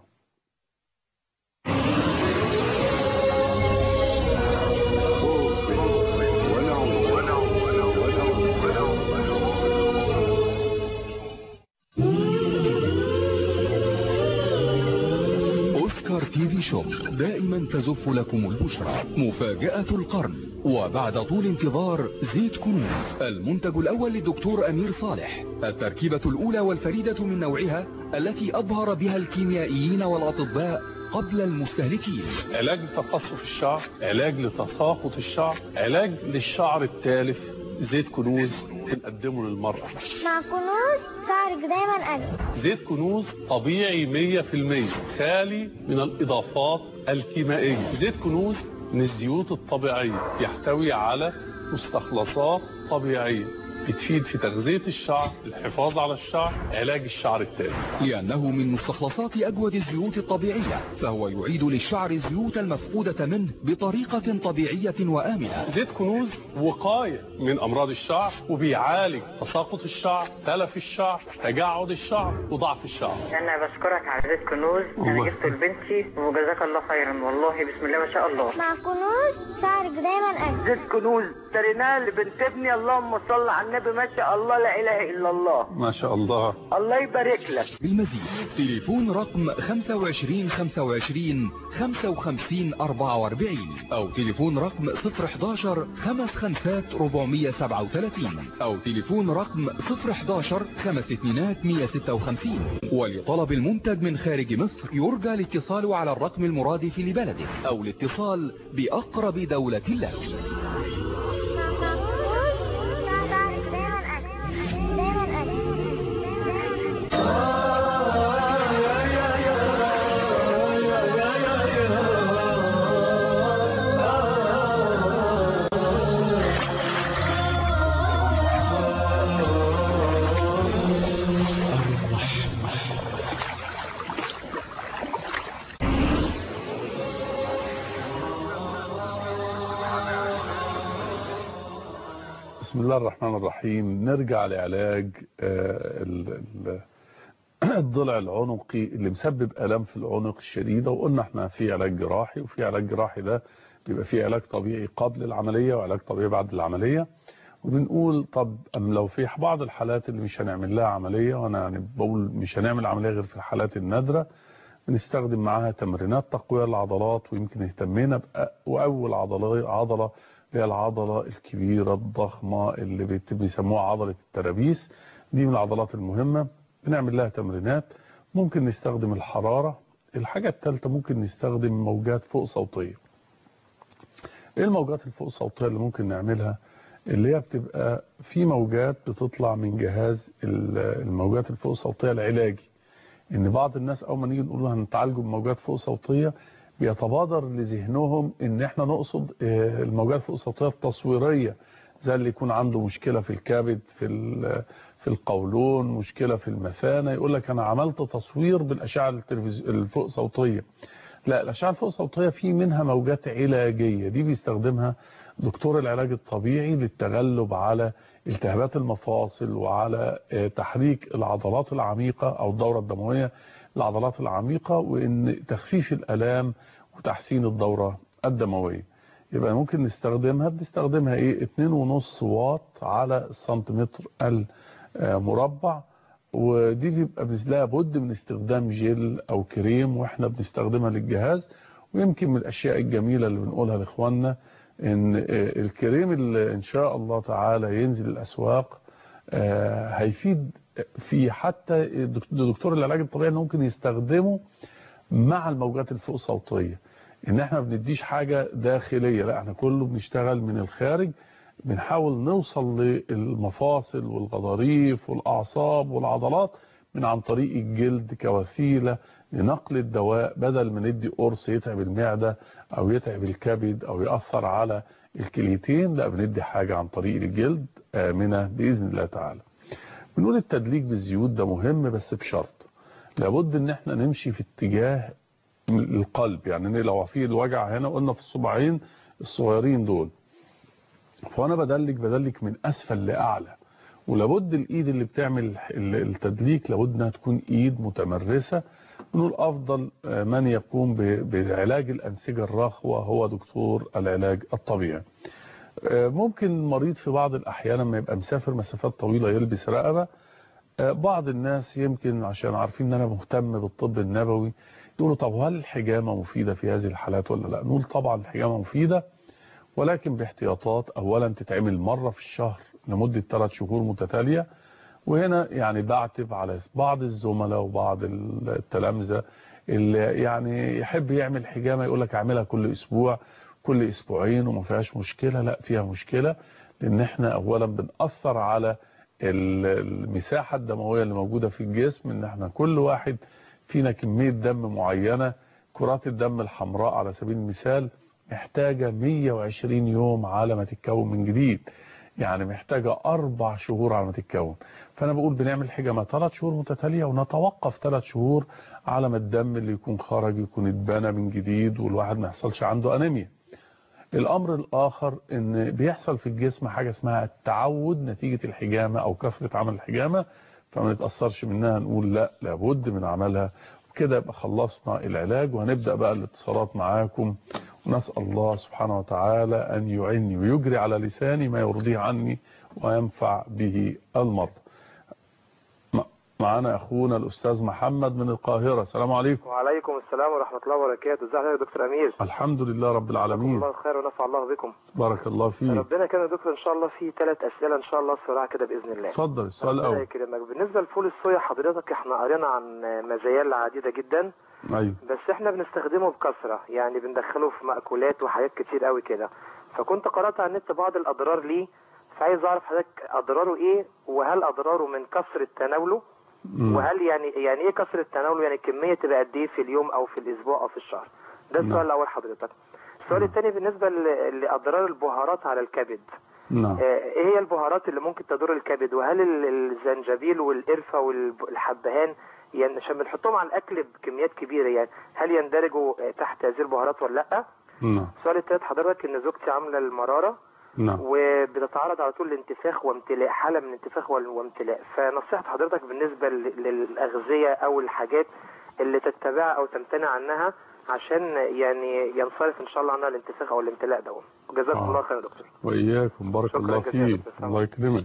أوسكار تي في شوب دائما تزف لكم البشرى مفاجأة القرن وبعد طول انتظار زيت كنوز المنتج الأول للدكتور أمير صالح التركيبة الأولى والفريدة من نوعها التي أظهر بها الكيميائيين والأطباء قبل المستهلكين علاج لتقصف الشعر علاج لتساقط الشعر علاج للشعر التالف زيت كنوز بنقدمه للمرأة مع كنوز شعرك دايما أجمل زيت كنوز طبيعي 100% خالي من الإضافات الكيميائية زيت كنوز من الزيوت الطبيعية يحتوي على مستخلصات طبيعية بتفيد في تغذية الشعر الحفاظ على الشعر علاج الشعر التالي لأنه من مستخلصات أجود الزيوت الطبيعية فهو يعيد للشعر الزيوت المفقودة منه بطريقة طبيعية وآمنة زيت كنوز وقاية من أمراض الشعر وبيعالج تساقط الشعر تلف الشعر تجعد الشعر وضعف الشعر انا بشكرك على زيت كنوز انا الله. جبته لبنتي وجزاك الله خيرا والله بسم الله ما شاء الله مع كنوز شعرك دايما أجمل زيت كنوز اشتريناه لبنت ابني اللهم صل على النبي ما شاء الله لا اله الا الله ما شاء الله الله يبارك لك بالمزيد تليفون رقم 25 25 55 44 أو تليفون رقم 011 55 437 أو تليفون رقم 011 5 اتنينات 156 ولطلب المنتج من خارج مصر يرجى الاتصال على الرقم المرادف لبلدك أو الاتصال بأقرب دولة لك شعرك دايما أجمل دايما أجمل بسم الله الرحمن الرحيم نرجع لعلاج آه، ال- ال- الضلع العنقي اللي مسبب آلام في العنق الشديدة وقلنا احنا في علاج جراحي وفي علاج جراحي ده بيبقى فيه علاج طبيعي قبل العملية وعلاج طبيعي بعد العملية وبنقول طب أم لو في بعض الحالات اللي مش هنعمل لها عملية وانا يعني بقول مش هنعمل عملية غير في الحالات النادرة بنستخدم معاها تمرينات تقوية العضلات ويمكن اهتمينا بأ- وأول عضلة عضلة هي العضلة الكبيرة الضخمة اللي بت- بيسموها عضلة الترابيس دي من العضلات المهمة بنعمل لها تمرينات ممكن نستخدم الحرارة الحاجة الثالثة ممكن نستخدم موجات فوق صوتية ايه الموجات الفوق صوتية اللي ممكن نعملها اللي هي بتبقى في موجات بتطلع من جهاز ال- الموجات الفوق صوتية العلاجي ان بعض الناس اول ما نيجي نقول له هنتعالجوا بموجات فوق صوتية بيتبادر لذهنهم ان احنا نقصد آه، الموجات فوق صوتية التصويرية زي اللي يكون عنده مشكلة في الكبد في ال- في القولون مشكلة في المثانة يقول لك انا عملت تصوير بالاشعة التلفزيون الفوق صوتية لا الاشعة الفوق صوتية في منها موجات علاجية دي بيستخدمها دكتور العلاج الطبيعي للتغلب على التهابات المفاصل وعلى آه، تحريك العضلات العميقة او الدورة الدموية العضلات العميقة وان تخفيف الالام وتحسين الدورة الدموية يبقى ممكن نستخدمها بنستخدمها ايه 2.5 واط على السنتيمتر المربع ودي بيبقى بس- لابد من استخدام جل او كريم واحنا بنستخدمها للجهاز ويمكن من الاشياء الجميلة اللي بنقولها لاخواننا ان آه، الكريم اللي ان شاء الله تعالى ينزل الاسواق آه، هيفيد في حتى دكتور العلاج الطبيعي إنه ممكن يستخدمه مع الموجات الفوق صوتية ان احنا ما بنديش حاجة داخلية لا احنا كله بنشتغل من الخارج بنحاول نوصل للمفاصل والغضاريف والاعصاب والعضلات من عن طريق الجلد كوسيلة لنقل الدواء بدل ما ندي قرص يتعب المعدة او يتعب الكبد او يأثر على الكليتين لا بندي حاجة عن طريق الجلد آمنة بإذن الله تعالى بنقول التدليك بالزيوت ده مهم بس بشرط لابد ان احنا نمشي في اتجاه القلب يعني إن لو في الوجع هنا قلنا في الصباعين الصغيرين دول فانا بدلك بدلك من اسفل لاعلى ولابد الايد اللي بتعمل التدليك لابد انها تكون ايد متمرسه نقول افضل من يقوم بعلاج الانسجه الرخوه هو دكتور العلاج الطبيعي ممكن المريض في بعض الاحيان لما يبقى مسافر مسافات طويله يلبس رقبه بعض الناس يمكن عشان عارفين ان انا مهتم بالطب النبوي يقولوا طب هل الحجامه مفيده في هذه الحالات ولا لا نقول طبعا الحجامه مفيده ولكن باحتياطات اولا تتعمل مره في الشهر لمده 3 شهور متتاليه وهنا يعني بعتب على بعض الزملاء وبعض التلامذه اللي يعني يحب يعمل حجامه يقول لك اعملها كل اسبوع كل اسبوعين وما فيهاش مشكلة لا فيها مشكلة لان احنا اولا بنأثر على المساحة الدموية اللي موجودة في الجسم ان احنا كل واحد فينا كمية دم معينة كرات الدم الحمراء على سبيل المثال محتاجة 120 يوم على ما تتكون من جديد يعني محتاجة أربع شهور على ما تتكون فأنا بقول بنعمل حجامة ثلاث شهور متتالية ونتوقف ثلاث شهور على ما الدم اللي يكون خرج يكون اتبنى من جديد والواحد ما يحصلش عنده أنيميا الأمر الآخر إن بيحصل في الجسم حاجة اسمها التعود نتيجة الحجامة أو كثرة عمل الحجامة فما نتأثرش منها نقول لا لابد من عملها وكده يبقى خلصنا العلاج وهنبدأ بقى الاتصالات معاكم ونسأل الله سبحانه وتعالى أن يعني ويجري على لساني ما يرضيه عني وينفع به المرضى معنا أخونا الأستاذ محمد من القاهرة السلام عليكم وعليكم السلام ورحمة الله وبركاته ازي حضرتك يا دكتور أمير الحمد لله رب العالمين الله خير ونفع الله بكم بارك الله فيك ربنا كان يا دكتور إن شاء الله في ثلاث أسئلة إن شاء الله سرعة كده بإذن الله اتفضل السؤال ربنا الأول يكرمك بالنسبة لفول الصويا حضرتك احنا قرينا عن مزايا عديدة جدا أيوه بس احنا بنستخدمه بكثرة يعني بندخله في مأكولات وحاجات كتير قوي كده فكنت قرأت على النت بعض الأضرار ليه فعايز أعرف حضرتك أضراره إيه وهل أضراره من كثرة تناوله مم. وهل يعني يعني ايه كثرة تناوله يعني الكمية تبقى قد ايه في اليوم او في الاسبوع او في الشهر ده السؤال نعم. الاول حضرتك السؤال الثاني بالنسبة ل- لأضرار البهارات على الكبد نعم آه، ايه هي البهارات اللي ممكن تضر الكبد وهل ال- الزنجبيل والقرفة والحبهان يعني عشان بنحطهم على الاكل بكميات كبيرة يعني هل يندرجوا آه، تحت هذه البهارات ولا لا نعم السؤال الثالث حضرتك ان زوجتي عاملة المرارة نعم وبتتعرض على طول لانتفاخ وامتلاء حالة من انتفاخ وال- وامتلاء فنصيحة حضرتك بالنسبة ل- للأغذية أو الحاجات اللي تتبعها أو تمتنع عنها عشان يعني ينصرف إن شاء الله عنها الانتفاخ أو الامتلاء ده جزاكم آه. الله خير يا دكتور وإياكم بارك شكرا الله جزيلا فيك دكتور. الله يكرمك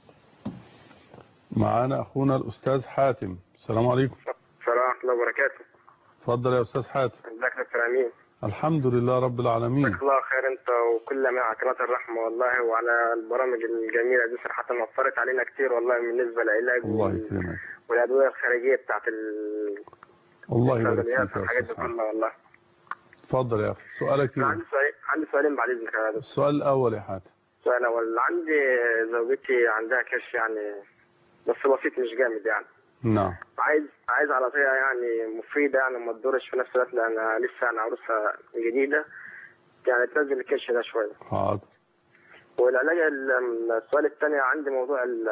معانا أخونا الأستاذ حاتم السلام عليكم السلام ورحمة الله وبركاته اتفضل يا أستاذ حاتم ازيك يا دكتور امين الحمد لله رب العالمين جزاك الله خير انت وكل ما قناة الرحمة والله وعلى البرامج الجميلة دي صراحة وفرت علينا كتير والله بالنسبة للعلاج الله وال- يكرمك والأدوية الخارجية بتاعت ال الله يبارك الصيدليات فيك يا والحاجات دي أستاذ حاتم كلها والله اتفضل يا أخي سؤالك أنا إيه عندي سؤال عندي سؤالين بعد إذنك يا دكتور السؤال الأول يا حاتم السؤال الأول عندي زوجتي عندها كرش يعني بس بسيط مش جامد يعني نعم عايز عايز على طريقة يعني مفيدة يعني ما تضرش في نفس الوقت لأن أنا لسه أنا عروسة جديدة يعني تنزل الكرش ده شوية حاضر والعلاج ال- السؤال الثاني عندي موضوع ال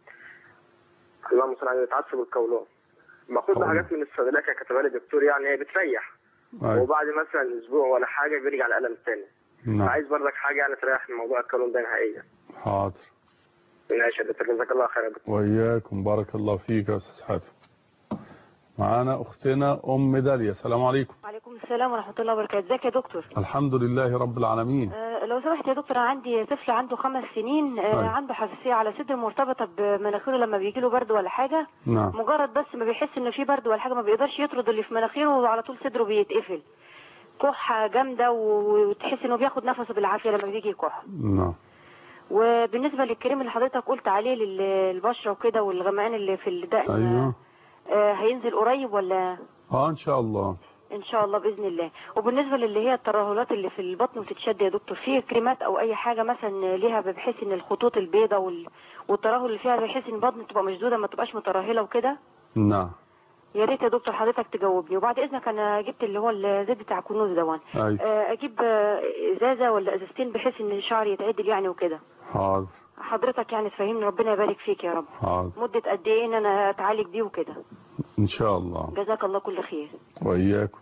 اللهم صل على التعصب القولون باخد له قولون. حاجات من الصيدليه كانت كاتبها لي دكتور يعني هي بتريح أيوة. وبعد مثلا اسبوع ولا حاجه بيرجع الالم تاني نعم عايز برضك حاجه يعني تريح من موضوع القولون ده نهائيا حاضر ماشي يا دكتور جزاك الله خير يا دكتور وإياكم بارك الله فيك يا أستاذ حاتم معانا أختنا أم داليا السلام عليكم وعليكم السلام ورحمة الله وبركاته ازيك يا دكتور الحمد لله رب العالمين آه لو سمحت يا دكتور انا عندي طفل عنده خمس سنين آه أيوة. عنده حساسية على صدر مرتبطة بمناخيره لما بيجي له برد ولا حاجة نعم مجرد بس ما بيحس ان في برد ولا حاجة ما بيقدرش يطرد اللي في مناخيره وعلى طول صدره بيتقفل كحة جامدة و- وتحس انه بياخد نفسه بالعافية لما بيجي يكح نعم وبالنسبة للكريم اللي حضرتك قلت عليه للبشرة وكده والغمقان اللي في الدقن أيوه آه هينزل قريب ولا اه ان شاء الله ان شاء الله باذن الله وبالنسبه للي هي الترهلات اللي في البطن وتتشد يا دكتور في كريمات او اي حاجه مثلا ليها بحيث ان الخطوط البيضاء وال... والترهل اللي فيها بحيث ان البطن تبقى مشدوده ما تبقاش مترهله وكده نعم يا ريت يا دكتور حضرتك تجاوبني وبعد اذنك انا جبت اللي هو الزيت بتاع كنوز دون ايوه آه، اجيب آه، ازازه ولا ازازتين بحيث ان شعري يتعدل يعني وكده حاضر حضرتك يعني تفهمني ربنا يبارك فيك يا رب حاضر مده قد ايه ان انا اتعالج بيه وكده ان شاء الله جزاك الله كل خير واياكم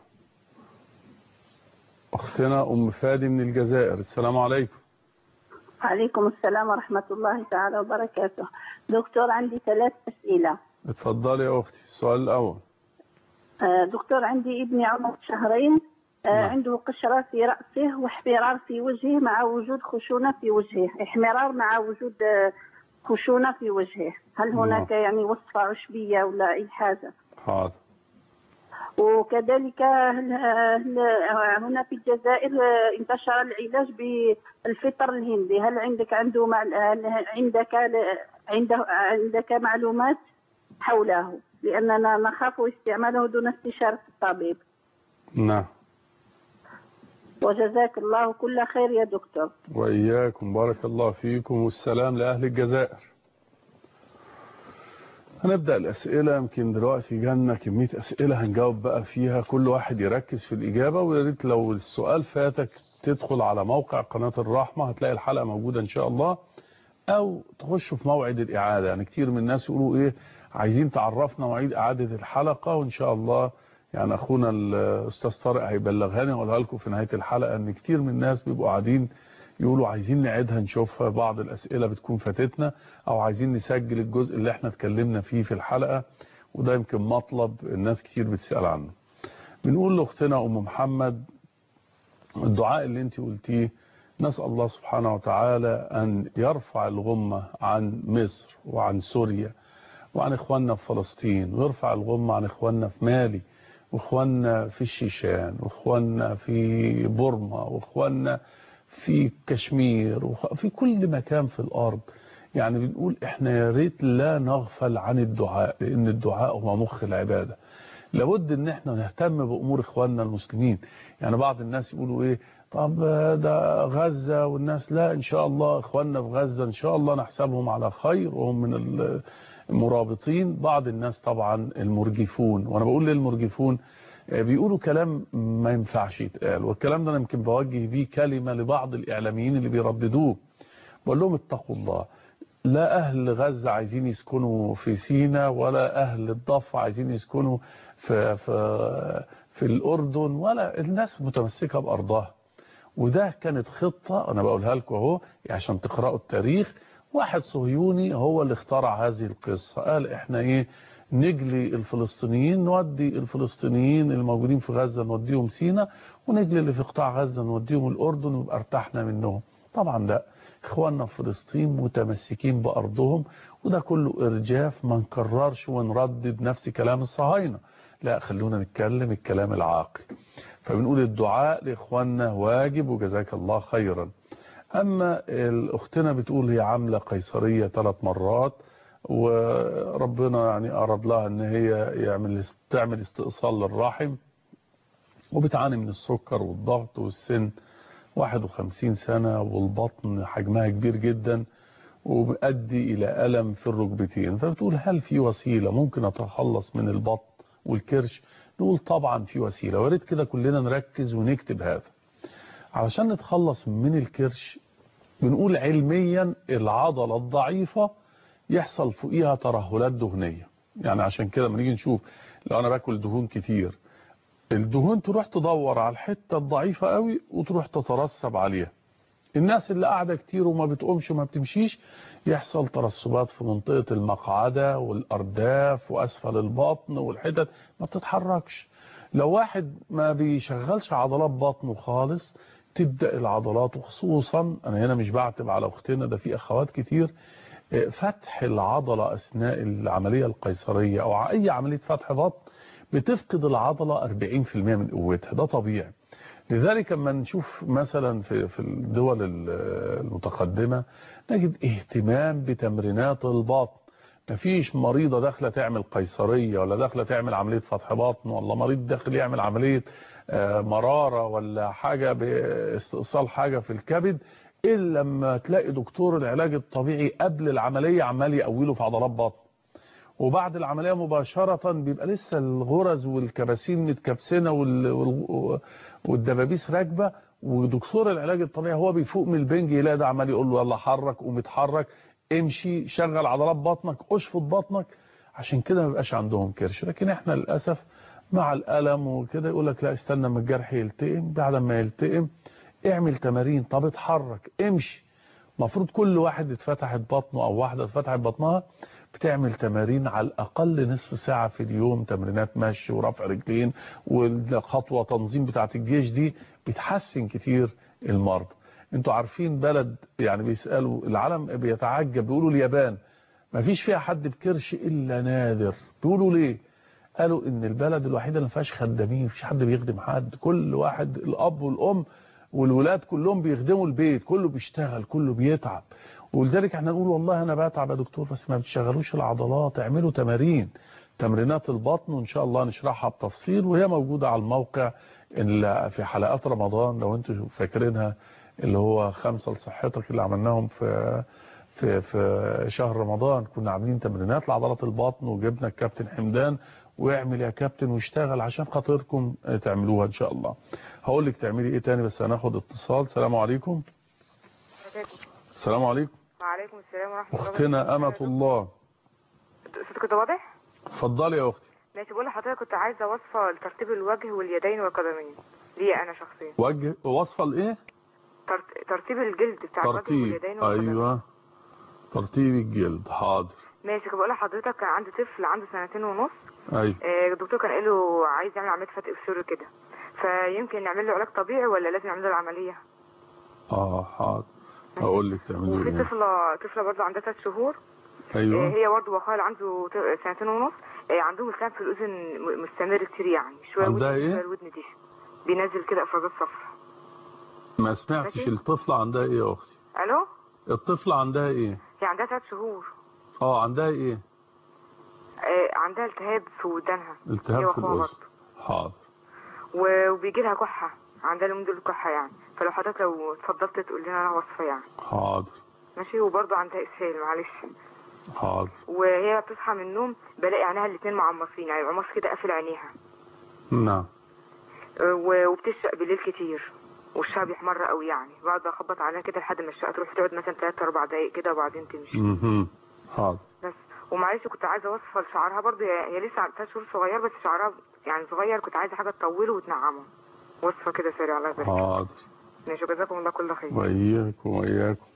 اختنا ام فادي من الجزائر السلام عليكم عليكم السلام ورحمة الله تعالى وبركاته دكتور عندي ثلاث أسئلة اتفضلي يا اختي السؤال الاول آه، دكتور عندي ابني عمره شهرين آه، نعم. عنده قشرة في رأسه واحمرار في وجهه مع وجود خشونة في وجهه احمرار مع وجود آه، خشونة في وجهه هل نعم. هناك يعني وصفة عشبية ولا أي حاجة حاضر وكذلك هل- هل- هنا في الجزائر آه، انتشر العلاج بالفطر الهندي هل عندك عنده مع هل عندك عنده عندك معلومات حوله لأننا نخاف استعماله دون استشارة الطبيب نعم وجزاك الله كل خير يا دكتور وإياكم بارك الله فيكم والسلام لأهل الجزائر هنبدأ الأسئلة يمكن دلوقتي جالنا كمية أسئلة هنجاوب بقى فيها كل واحد يركز في الإجابة ويا ريت لو السؤال فاتك تدخل على موقع قناة الرحمة هتلاقي الحلقة موجودة إن شاء الله أو تخش في موعد الإعادة يعني كتير من الناس يقولوا إيه عايزين تعرفنا مواعيد إعادة الحلقة وإن شاء الله يعني أخونا الأستاذ طارق هيبلغها لي وأقولها لكم في نهاية الحلقة إن كتير من الناس بيبقوا قاعدين يقولوا عايزين نعيدها نشوفها بعض الأسئلة بتكون فاتتنا أو عايزين نسجل الجزء اللي احنا اتكلمنا فيه في الحلقة وده يمكن مطلب الناس كتير بتسأل عنه بنقول لأختنا أم محمد الدعاء اللي انت قلتيه نسأل الله سبحانه وتعالى أن يرفع الغمة عن مصر وعن سوريا وعن إخواننا في فلسطين ويرفع الغمة عن إخواننا في مالي وإخواننا في الشيشان وإخواننا في بورما وإخواننا في كشمير وفي كل مكان في الأرض يعني بنقول احنا يا ريت لا نغفل عن الدعاء لأن الدعاء هو مخ العبادة لابد ان احنا نهتم بأمور إخواننا المسلمين يعني بعض الناس يقولوا ايه طب ده غزة والناس لا ان شاء الله إخواننا في غزة ان شاء الله نحسبهم على خير وهم من المرابطين بعض الناس طبعا المرجفون وانا بقول للمرجفون بيقولوا كلام ما ينفعش يتقال والكلام ده انا يمكن بوجه بيه كلمة لبعض الإعلاميين اللي بيرددوه بقول لهم اتقوا الله لا أهل غزة عايزين يسكنوا في سينا ولا أهل الضفة عايزين يسكنوا في, في, في الأردن ولا الناس متمسكة بأرضها وده كانت خطة أنا بقولها لكم اهو عشان تقرأوا التاريخ واحد صهيوني هو اللي اخترع هذه القصة قال احنا ايه نجلي الفلسطينيين نودي الفلسطينيين الموجودين في غزة نوديهم سينا ونجلي اللي في قطاع غزة نوديهم الأردن ويبقى ارتحنا منهم طبعا لا اخواننا في فلسطين متمسكين بأرضهم وده كله إرجاف ما نكررش ونردد نفس كلام الصهاينة لا خلونا نتكلم الكلام العاقل فبنقول الدعاء لإخواننا واجب وجزاك الله خيرا أما الأختنا بتقول هي عاملة قيصرية ثلاث مرات وربنا يعني أراد لها أن هي يعمل تعمل استئصال للرحم وبتعاني من السكر والضغط والسن 51 سنة والبطن حجمها كبير جدا وبيؤدي إلى ألم في الركبتين فبتقول هل في وسيلة ممكن أتخلص من البطن والكرش نقول طبعا في وسيلة وريت كده كلنا نركز ونكتب هذا علشان نتخلص من الكرش بنقول علميا العضلة الضعيفة يحصل فوقيها ترهلات دهنية يعني عشان كده لما نيجي نشوف لو انا باكل دهون كتير الدهون تروح تدور على الحتة الضعيفة قوي وتروح تترسب عليها الناس اللي قاعدة كتير وما بتقومش وما بتمشيش يحصل ترسبات في منطقة المقعدة والأرداف وأسفل البطن والحتت ما بتتحركش لو واحد ما بيشغلش عضلات بطنه خالص تبدأ العضلات وخصوصا أنا هنا مش بعتب على أختنا ده في أخوات كتير فتح العضلة أثناء العملية القيصرية أو أي عملية فتح بطن بتفقد العضلة 40% من قوتها ده طبيعي لذلك لما نشوف مثلا في في الدول المتقدمة نجد اهتمام بتمرينات البطن مفيش مريضة داخلة تعمل قيصرية ولا داخلة تعمل عملية فتح بطن ولا مريض داخل يعمل عملية مرارة ولا حاجة باستئصال حاجة في الكبد إلا لما تلاقي دكتور العلاج الطبيعي قبل العملية عمال يقوله في عضلات بطن وبعد العملية مباشرة بيبقى لسه الغرز والكباسين متكبسنة والدبابيس راكبة ودكتور العلاج الطبيعي هو بيفوق من البنج يلاقي ده عمال يقول له يلا حرك ومتحرك امشي شغل عضلات بطنك اشفط بطنك عشان كده ما بيبقاش عندهم كرش لكن احنا للأسف مع الألم وكده يقول لك لا استنى ما الجرح يلتئم بعد ما يلتئم اعمل تمارين طب اتحرك امشي المفروض كل واحد اتفتحت بطنه او واحدة اتفتحت بطنها بتعمل تمارين على الاقل نصف ساعة في اليوم تمرينات مشي ورفع رجلين والخطوة تنظيم بتاعة الجيش دي بتحسن كتير المرضى انتوا عارفين بلد يعني بيسألوا العالم بيتعجب بيقولوا اليابان ما فيش فيها حد بكرش الا نادر بيقولوا ليه قالوا ان البلد الوحيدة اللي ما فيهاش خدامين مفيش حد بيخدم حد كل واحد الاب والام والولاد كلهم بيخدموا البيت كله بيشتغل كله بيتعب ولذلك احنا نقول والله انا بتعب يا دكتور بس ما بتشغلوش العضلات اعملوا تمارين تمرينات البطن وان شاء الله نشرحها بتفصيل وهي موجودة على الموقع اللي في حلقات رمضان لو انتوا فاكرينها اللي هو خمسة لصحتك اللي عملناهم في في في شهر رمضان كنا عاملين تمرينات لعضلات البطن وجبنا الكابتن حمدان واعمل يا كابتن واشتغل عشان خاطركم تعملوها ان شاء الله هقول لك تعملي ايه تاني بس هناخد اتصال السلام عليكم السلام عليكم وعليكم السلام ورحمة الله اختنا امة الله صوتك كده واضح؟ اتفضلي يا اختي ماشي بقول لحضرتك كنت عايزة وصفة لترتيب الوجه واليدين والقدمين ليا أنا شخصيا وجه وصفة لايه ترت... ترتيب الجلد بتاع الوجه ترتيب واليدين والقدمين ايوه ترتيب الجلد حاضر ماشي بقول لحضرتك كان عندي طفل عنده سنتين ونص ايوه آه، الدكتور كان قال له عايز يعمل عملية فتق بسر كده فيمكن نعمل له علاج طبيعي ولا لازم نعمل له العملية؟ اه حاضر هقول لك تعملي وفي ايه طفلة طفلة برضه عندها ثلاث شهور آه، ايوه هي برضه واخوها اللي عنده ت- سنتين ونص آه، عندهم التهاب في الأذن م- مستمر كتير يعني شوية عندها ودن إيه؟ شوية الودن دي بينزل كده افرازات صفرا ما سمعتش ماشي. الطفلة عندها ايه يا اختي الو الطفلة عندها ايه هي عندها ثلاث شهور اه عندها ايه آه، عندها التهاب في ودانها هي التهاب في واخوها الاذن برضه حاضر و- وبيجي لها كحة عندها اليومين دول كحة يعني فلو حضرتك لو اتفضلت تقول لنا وصفة يعني حاضر ماشي وبرضه عندها اسهال معلش حاضر وهي بتصحى من النوم بلاقي عينيها الاتنين معمصين يعني عمص كده قافل عينيها نعم آه، و- وبتشرق بالليل كتير وشها بيحمر قوي يعني بقعد اخبط عليها كده لحد ما الشقه تروح تقعد مثلا 3 4 دقايق كده وبعدين تمشي اها حاضر بس ومعلش كنت عايزه وصفه لشعرها برضه هي هي لسه عندها شهور صغير بس شعرها يعني صغير كنت عايزه حاجه تطوله وتنعمه وصفه كده سريعه الله يبارك حاضر ماشي جزاكم الله كل خير وإياكم وإياكم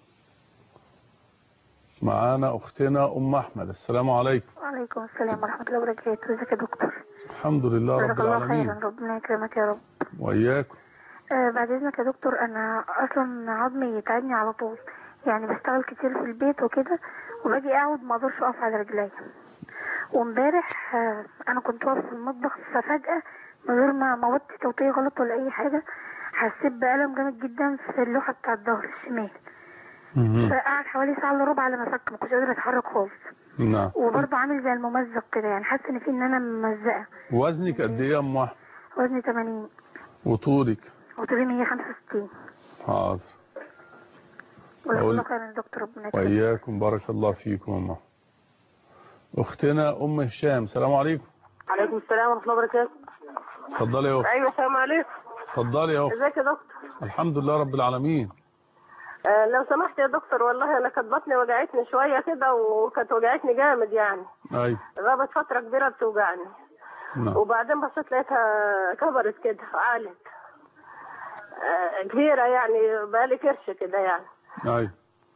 معانا أختنا أم أحمد السلام عليكم وعليكم السلام ورحمة الله وبركاته ازيك يا دكتور الحمد لله رب جزاك الله العالمين خيرا ربنا يكرمك يا رب وإياكم آه بعد اذنك يا دكتور انا اصلا عظمي يتعبني على طول يعني بشتغل كتير في البيت وكده وباجي اقعد ما اقدرش اقف على رجلي وامبارح آه انا كنت واقفه في المطبخ ففجأة من غير ما ما وطي توطية غلط ولا اي حاجة حسيت بألم جامد جدا في اللوحة بتاع الظهر الشمال فقعد حوالي ساعة الا ربع على ما فك ما كنتش قادرة اتحرك خالص نعم وبرضه عامل زي الممزق كده يعني حاسة ان في ان انا ممزقة وزنك قد إيه يا أم أحمد وزني 80 وطولك وطولي 165 حاضر جزاك أقول- الله خيرا يا دكتور ربنا يكرمك وإياكم بارك الله فيكم أم أحمد. أختنا أم هشام السلام عليكم عليكم السلام ورحمة الله وبركاته اتفضلي يا أخت أيوة السلام عليكم اتفضلي يا أخت ازيك يا دكتور الحمد لله رب العالمين آه لو سمحت يا دكتور والله أنا كانت بطني وجعتني شوية كده وكانت وجعتني جامد يعني أي غابت فترة كبيرة بتوجعني نعم وبعدين بصيت لقيتها كبرت كده عالت آه كبيرة يعني بقالي كرش كده يعني أي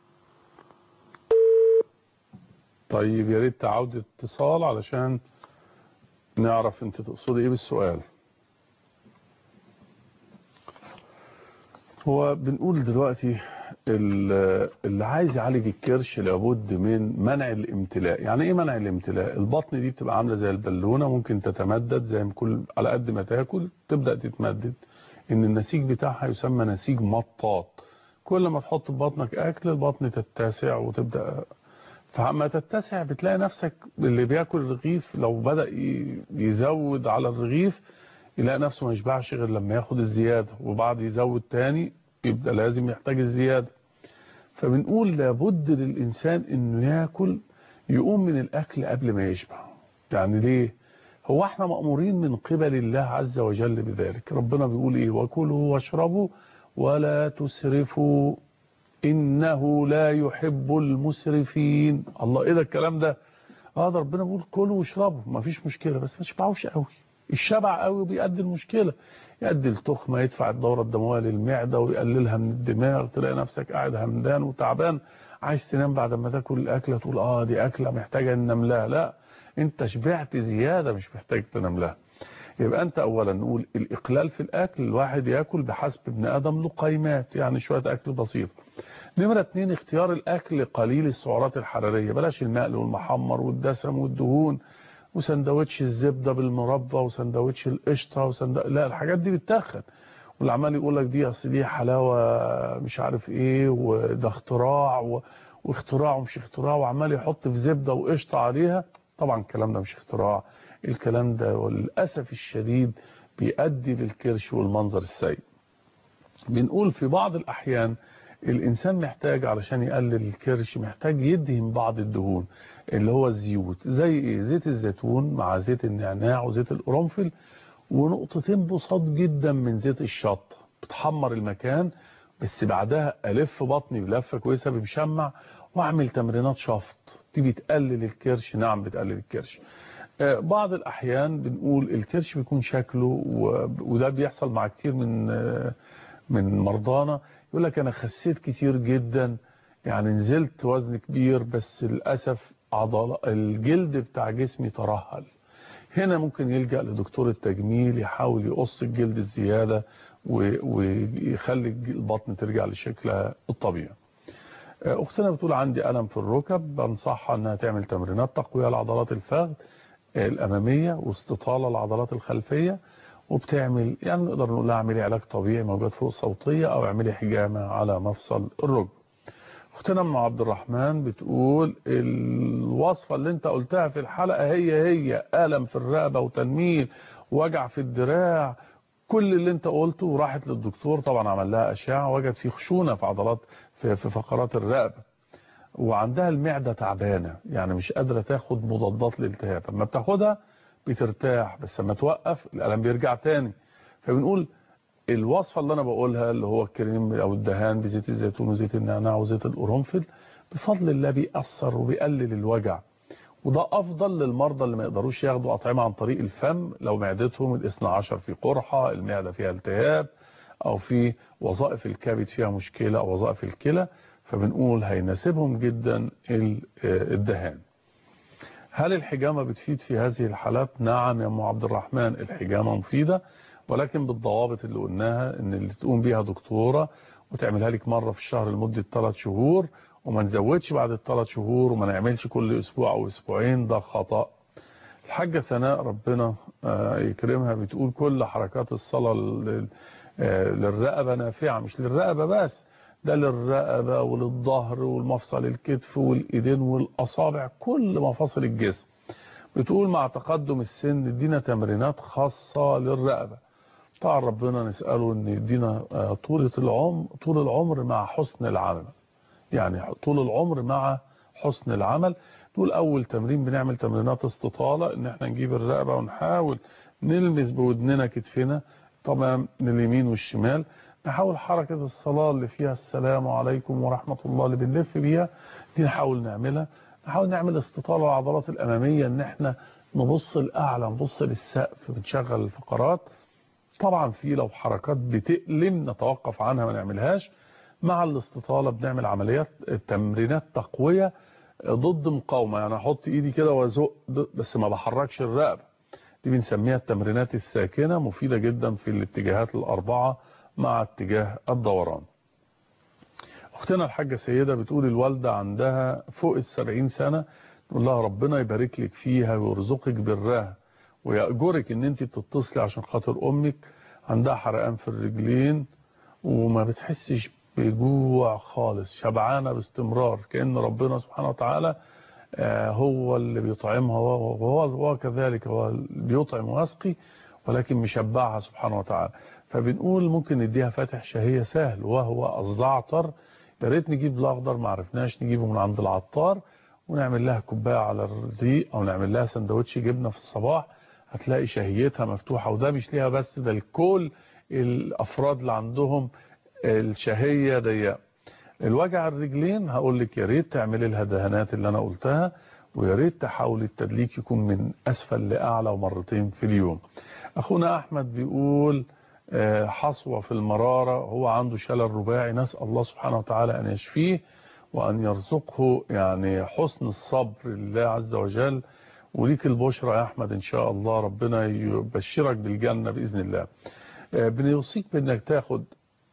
طيب يا ريت تعود اتصال علشان نعرف انت تقصدي ايه بالسؤال هو بنقول دلوقتي ال- اللي عايز يعالج الكرش لابد من منع الامتلاء يعني ايه منع الامتلاء البطن دي بتبقى عامله زي البالونه ممكن تتمدد زي ما كل على قد ما تاكل تبدا تتمدد ان النسيج بتاعها يسمى نسيج مطاط كل ما تحط في بطنك اكل البطن تتسع وتبدا فما تتسع بتلاقي نفسك اللي بياكل الرغيف لو بدا ي- يزود على الرغيف يلاقي نفسه ما يشبعش غير لما ياخد الزياده وبعد يزود تاني يبقى لازم يحتاج الزياده فبنقول لابد للإنسان إنه ياكل يقوم من الأكل قبل ما يشبع يعني ليه هو احنا مأمورين من قبل الله عز وجل بذلك ربنا بيقول ايه وكلوا واشربوا ولا تسرفوا إنه لا يحب المسرفين الله ايه ده الكلام ده اه ده ربنا بيقول كلوا واشربوا ما فيش مشكلة بس ما تشبعوش قوي الشبع قوي بيؤدي المشكلة يؤدي التخمة يدفع الدورة الدموية للمعدة ويقللها من الدماغ تلاقي نفسك قاعد همدان وتعبان عايز تنام بعد ما تاكل الأكلة تقول اه دي أكلة محتاجة ننام لها لا انت شبعت زيادة مش محتاج تنام لها يبقى انت اولا نقول الاقلال في الاكل الواحد ياكل بحسب ابن ادم له قيمات يعني شوية اكل بسيط نمرة اتنين اختيار الاكل قليل السعرات الحرارية بلاش المقل والمحمر والدسم والدهون وسندوتش الزبدة بالمربى وسندوتش القشطة وسند... لا الحاجات دي بتتخن واللي عمال يقول لك دي اصل دي حلاوة مش عارف ايه وده اختراع و... واختراع ومش اختراع وعمال يحط في زبدة وقشطة عليها طبعا الكلام ده مش اختراع الكلام ده وللأسف الشديد بيؤدي للكرش والمنظر السيء بنقول في بعض الأحيان الإنسان محتاج علشان يقلل الكرش محتاج يدهن بعض الدهون اللي هو الزيوت زي إيه زيت الزيتون مع زيت النعناع وزيت القرنفل ونقطتين بساط جدا من زيت الشطة بتحمر المكان بس بعدها ألف بطني بلفة كويسة بمشمع وأعمل تمرينات شفط دي بتقلل الكرش نعم بتقلل الكرش آه، بعض الأحيان بنقول الكرش بيكون شكله و- وده بيحصل مع كتير من آه، من مرضانا يقول لك أنا خسيت كتير جدا يعني نزلت وزن كبير بس للأسف عضل الجلد بتاع جسمي ترهل هنا ممكن يلجأ لدكتور التجميل يحاول يقص الجلد الزيادة و- ويخلي البطن ترجع لشكلها الطبيعي اختنا بتقول عندي ألم في الركب بنصحها انها تعمل تمرينات تقوية لعضلات الفخذ الأمامية واستطالة العضلات الخلفية وبتعمل يعني نقدر نقول لها اعملي علاج طبيعي موجود فوق صوتية أو اعملي حجامة على مفصل الركب اختنا ام عبد الرحمن بتقول الوصفة اللي انت قلتها في الحلقة هي هي ألم في الرقبة وتنميل وجع في الدراع كل اللي انت قلته وراحت للدكتور طبعا عمل لها أشعة وجد في خشونة في عضلات في, في فقرات الرقبة وعندها المعدة تعبانة يعني مش قادرة تاخد مضادات للالتهاب لما بتاخدها بترتاح بس لما توقف الألم بيرجع تاني فبنقول الوصفة اللي أنا بقولها اللي هو الكريم أو الدهان بزيت الزيتون وزيت النعناع وزيت القرنفل بفضل الله بيأثر وبيقلل الوجع وده أفضل للمرضى اللي ما يقدروش ياخدوا أطعمة عن طريق الفم لو معدتهم الاثنى عشر في قرحة المعدة فيها التهاب أو في وظائف الكبد فيها مشكلة أو وظائف الكلى فبنقول هيناسبهم جدا ال- آه، الدهان هل الحجامة بتفيد في هذه الحالات نعم يا ام عبد الرحمن الحجامة مفيدة ولكن بالضوابط اللي قلناها ان اللي تقوم بيها دكتورة وتعملها لك مرة في الشهر لمدة 3 شهور وما نزودش بعد الثلاث شهور وما نعملش كل اسبوع او اسبوعين ده خطأ الحاجة ثناء ربنا آه، يكرمها بتقول كل حركات الصلاة لل- آه، للرقبة نافعة مش للرقبة بس ده للرقبة وللظهر والمفصل الكتف والإيدين والأصابع كل مفاصل الجسم بتقول مع تقدم السن ادينا تمرينات خاصة للرقبة طبعا ربنا نسأله ان يدينا آه، طولة العمر طول العمر مع حسن العمل يعني طول العمر مع حسن العمل تقول اول تمرين بنعمل تمرينات استطالة ان احنا نجيب الرقبة ونحاول نلمس بودننا كتفنا طبعا من اليمين والشمال نحاول حركة الصلاة اللي فيها السلام عليكم ورحمة الله اللي بنلف بيها دي نحاول نعملها نحاول نعمل استطالة العضلات الأمامية ان احنا نبص الأعلى نبص للسقف بنشغل الفقرات طبعا في لو حركات بتألم نتوقف عنها ما نعملهاش مع الاستطالة بنعمل عمليات تمرينات تقوية ضد مقاومة يعني احط ايدي كده وازق بس ما بحركش الرقبة دي بنسميها التمرينات الساكنة مفيدة جدا في الاتجاهات الأربعة مع اتجاه الدوران اختنا الحاجة سيدة بتقول الوالدة عندها فوق السبعين سنة نقول لها ربنا يبارك لك فيها ويرزقك برها ويأجرك ان انت تتصلي عشان خاطر امك عندها حرقان في الرجلين وما بتحسش بجوع خالص شبعانة باستمرار كأن ربنا سبحانه وتعالى آه، هو اللي بيطعمها وهو هو كذلك هو اللي بيطعم ويسقي ولكن مشبعها سبحانه وتعالى فبنقول ممكن نديها فاتح شهية سهل وهو الزعتر يا ريت نجيب الاخضر ما عرفناش نجيبه من عند العطار ونعمل لها كوبايه على الرزيق او نعمل لها سندوتش جبنه في الصباح هتلاقي شهيتها مفتوحه وده مش ليها بس ده لكل الافراد اللي عندهم الشهيه ضيقه الوجع الرجلين هقول لك يا ريت تعملي لها دهانات اللي انا قلتها ويا ريت تحاولي التدليك يكون من اسفل لاعلى ومرتين في اليوم اخونا احمد بيقول آه، حصوة في المرارة هو عنده شلل رباعي نسأل الله سبحانه وتعالى أن يشفيه وأن يرزقه يعني حسن الصبر لله عز وجل وليك البشرى يا أحمد إن شاء الله ربنا يبشرك بالجنة بإذن الله آه، بنوصيك بأنك تاخد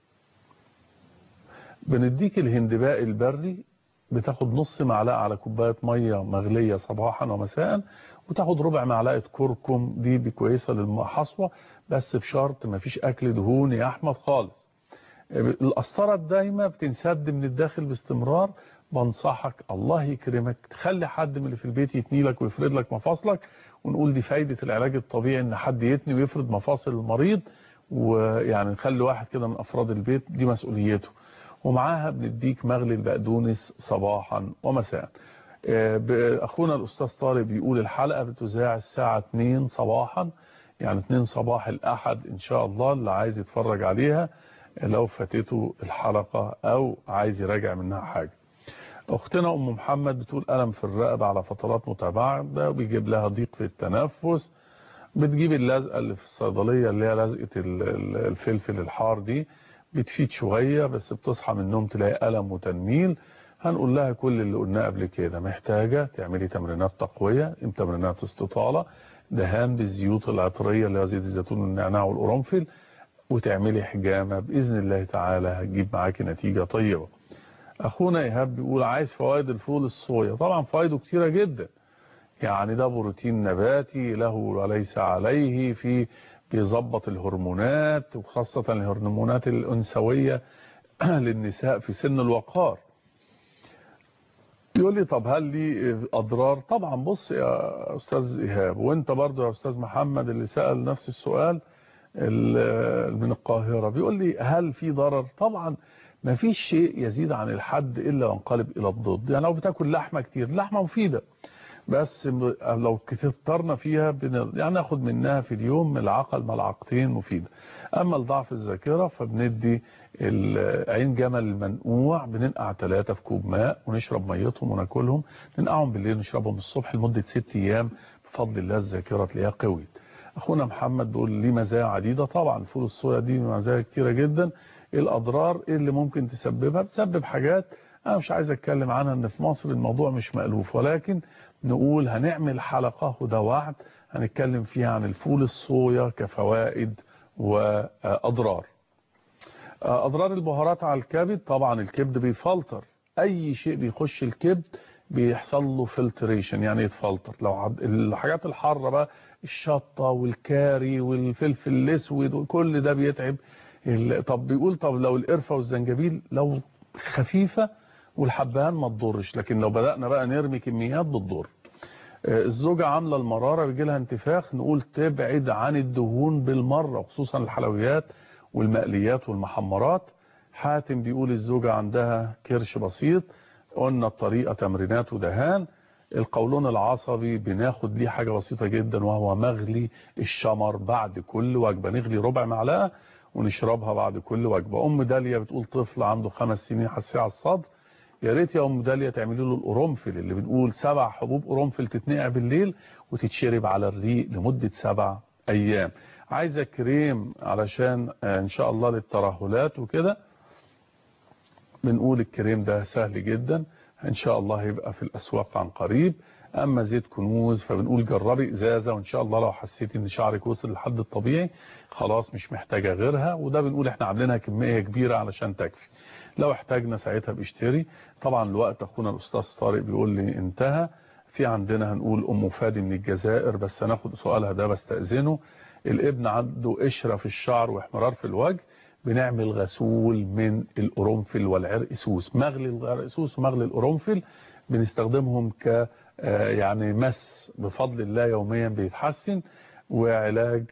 بنديك الهندباء البري بتاخد نص معلقة على كوباية مية مغلية صباحا ومساء وتاخد ربع معلقة كركم دي كويسة للحصوة بس بشرط ما فيش أكل دهون يا أحمد خالص القسطرة الدايمة بتنسد من الداخل باستمرار بنصحك الله يكرمك تخلي حد من اللي في البيت يتني لك ويفرد لك مفاصلك ونقول دي فايدة العلاج الطبيعي ان حد يتني ويفرد مفاصل المريض ويعني نخلي واحد كده من افراد البيت دي مسؤوليته ومعاها بنديك مغلي البقدونس صباحا ومساء اخونا الاستاذ طارق بيقول الحلقة بتذاع الساعة 2 صباحا يعني 2 صباح الاحد ان شاء الله اللي عايز يتفرج عليها لو فاتته الحلقة او عايز يراجع منها حاجة اختنا ام محمد بتقول الم في الرقبة على فترات متباعدة وبيجيب لها ضيق في التنفس بتجيب اللزقة اللي في الصيدلية اللي هي لزقة الفلفل الحار دي بتفيد شوية بس بتصحى من النوم تلاقي ألم وتنميل هنقول لها كل اللي قلناه قبل كده محتاجة تعملي تمرينات تقوية تمرينات استطالة دهان بالزيوت العطرية اللي هي زيت الزيتون والنعناع والقرنفل وتعملي حجامة بإذن الله تعالى هتجيب معاكي نتيجة طيبة أخونا إيهاب بيقول عايز فوائد الفول الصويا طبعا فوائده كتيرة جدا يعني ده بروتين نباتي له وليس عليه في بيظبط الهرمونات وخاصة الهرمونات الأنثوية للنساء في سن الوقار يقول لي طب هل لي أضرار طبعا بص يا أستاذ إيهاب وانت برضو يا أستاذ محمد اللي سأل نفس السؤال من القاهرة بيقول لي هل في ضرر طبعا ما فيش شيء يزيد عن الحد إلا وانقلب إلى الضد يعني لو بتاكل لحمة كتير لحمة مفيدة بس لو كترنا فيها يعني ناخد منها في اليوم العقل ملعقتين مفيدة اما لضعف الذاكرة فبندي عين جمل المنقوع بننقع ثلاثة في كوب ماء ونشرب ميتهم وناكلهم ننقعهم بالليل نشربهم الصبح لمدة ست ايام بفضل الله الذاكرة تلاقيها قويت اخونا محمد بيقول ليه مزايا عديدة طبعا فول الصويا دي مزايا كتيرة جدا الاضرار اللي ممكن تسببها بتسبب حاجات انا مش عايز اتكلم عنها ان في مصر الموضوع مش مألوف ولكن نقول هنعمل حلقة وده وعد هنتكلم فيها عن الفول الصويا كفوائد وأضرار أضرار البهارات على الكبد طبعا الكبد بيفلتر أي شيء بيخش الكبد بيحصل له فلتريشن يعني يتفلتر لو الحاجات الحارة بقى الشطة والكاري والفلفل الاسود وكل ده بيتعب طب بيقول طب لو القرفة والزنجبيل لو خفيفة والحبهان ما تضرش لكن لو بدأنا بقى نرمي كميات بتضر الزوجة عاملة المرارة بيجي لها انتفاخ نقول تبعد عن الدهون بالمرة خصوصا الحلويات والمقليات والمحمرات حاتم بيقول الزوجة عندها كرش بسيط قلنا الطريقة تمرينات ودهان القولون العصبي بناخد ليه حاجة بسيطة جدا وهو مغلي الشمر بعد كل وجبة نغلي ربع معلقة ونشربها بعد كل وجبة أم داليا بتقول طفل عنده خمس سنين حساسية على الصدر يا ريت يا ام داليا تعملي له القرنفل اللي بنقول سبع حبوب قرنفل تتنقع بالليل وتتشرب على الريق لمدة سبع ايام عايزه كريم علشان ان شاء الله للترهلات وكده بنقول الكريم ده سهل جدا ان شاء الله هيبقى في الاسواق عن قريب اما زيت كنوز فبنقول جربي ازازه وان شاء الله لو حسيتي ان شعرك وصل لحد الطبيعي خلاص مش محتاجه غيرها وده بنقول احنا عاملينها كميه كبيره علشان تكفي لو احتاجنا ساعتها بيشتري طبعا الوقت اخونا الاستاذ طارق بيقول لي انتهى في عندنا هنقول ام فادي من الجزائر بس هناخد سؤالها ده بستأذنه الابن عنده قشره في الشعر واحمرار في الوجه بنعمل غسول من القرنفل والعرقسوس مغلي العرقسوس ومغلي القرنفل بنستخدمهم ك يعني مس بفضل الله يوميا بيتحسن وعلاج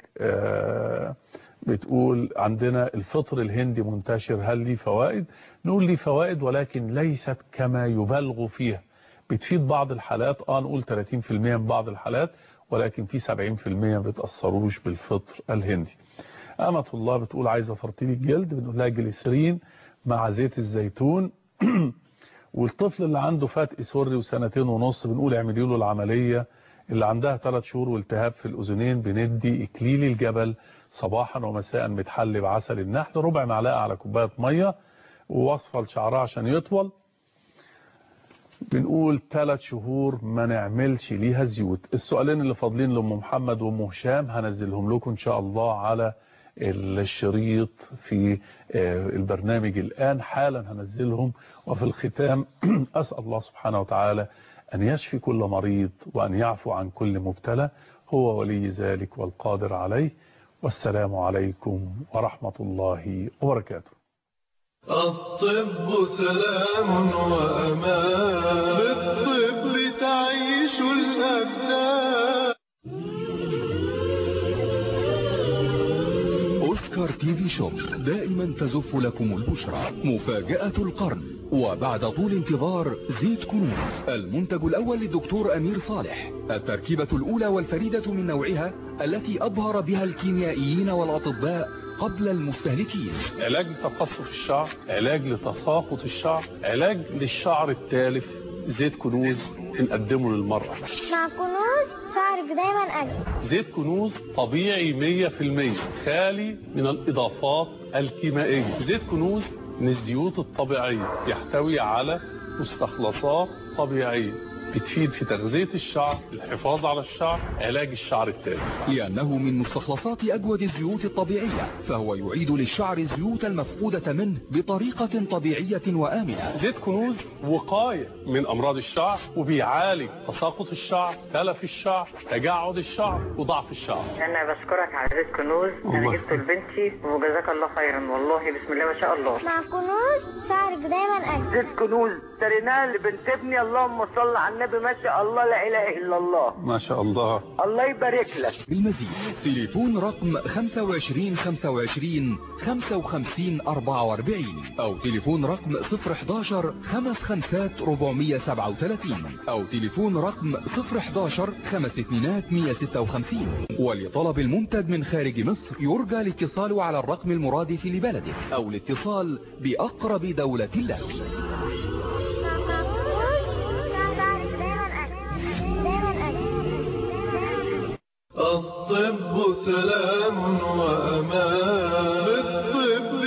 بتقول عندنا الفطر الهندي منتشر هل ليه فوائد نقول ليه فوائد ولكن ليست كما يبالغ فيها بتفيد بعض الحالات اه نقول 30% من بعض الحالات ولكن في 70% ما بتأثروش بالفطر الهندي أمة الله بتقول عايزة ترطيب الجلد بنقول لها جليسرين مع زيت الزيتون والطفل اللي عنده فتق سري وسنتين ونص بنقول اعملي له العملية اللي عندها ثلاث شهور والتهاب في الأذنين بندي إكليل الجبل صباحا ومساء متحلي بعسل النحل ربع معلقة على كوباية مية ووصفة لشعرها عشان يطول بنقول ثلاث شهور ما نعملش ليها زيوت السؤالين اللي فاضلين لأم محمد وأم هشام هنزلهم لكم إن شاء الله على الشريط في البرنامج الآن حالا هنزلهم وفي الختام أسأل الله سبحانه وتعالى أن يشفي كل مريض وأن يعفو عن كل مبتلى هو ولي ذلك والقادر عليه والسلام عليكم ورحمة الله وبركاته الطب سلام وأمان بالطب تعيش الأبدان أوسكار تي في شوب دائما تزف لكم البشرى مفاجأة القرن وبعد طول انتظار زيت كنوز المنتج الأول للدكتور أمير صالح التركيبة الأولى والفريدة من نوعها التي أبهر بها الكيميائيين والأطباء قبل المستهلكين علاج لتقصف الشعر علاج لتساقط الشعر علاج للشعر التالف زيت كنوز بنقدمه للمرأة مع كنوز شعرك دايما أجمل زيت كنوز طبيعي 100% خالي من الإضافات الكيميائية زيت كنوز من الزيوت الطبيعية يحتوي على مستخلصات طبيعية بتفيد في تغذية الشعر الحفاظ على الشعر علاج الشعر التالف لأنه من مستخلصات أجود الزيوت الطبيعية فهو يعيد للشعر الزيوت المفقودة منه بطريقة طبيعية وآمنة زيت كنوز وقاية من أمراض الشعر وبيعالج تساقط الشعر تلف الشعر تجعد الشعر وضعف الشعر انا بشكرك على زيت كنوز انا الله. جبته لبنتي وجزاك الله خيرا والله بسم الله ما شاء الله مع كنوز شعرك دايما أجمل زيت كنوز اشتريناه لبنت ابني اللهم صل على النبي ما شاء الله لا اله الا الله ما شاء الله الله يبارك لك بالمزيد تليفون رقم 25 25 55 44 أو تليفون رقم 011 55 437 أو تليفون رقم 011 5 2 156 ولطلب المنتج من خارج مصر يرجى الاتصال على الرقم المرادف لبلدك أو الاتصال بأقرب دولة لك شعرك دايما أجمل دايما أجمل الطب سلام وأمان بالطب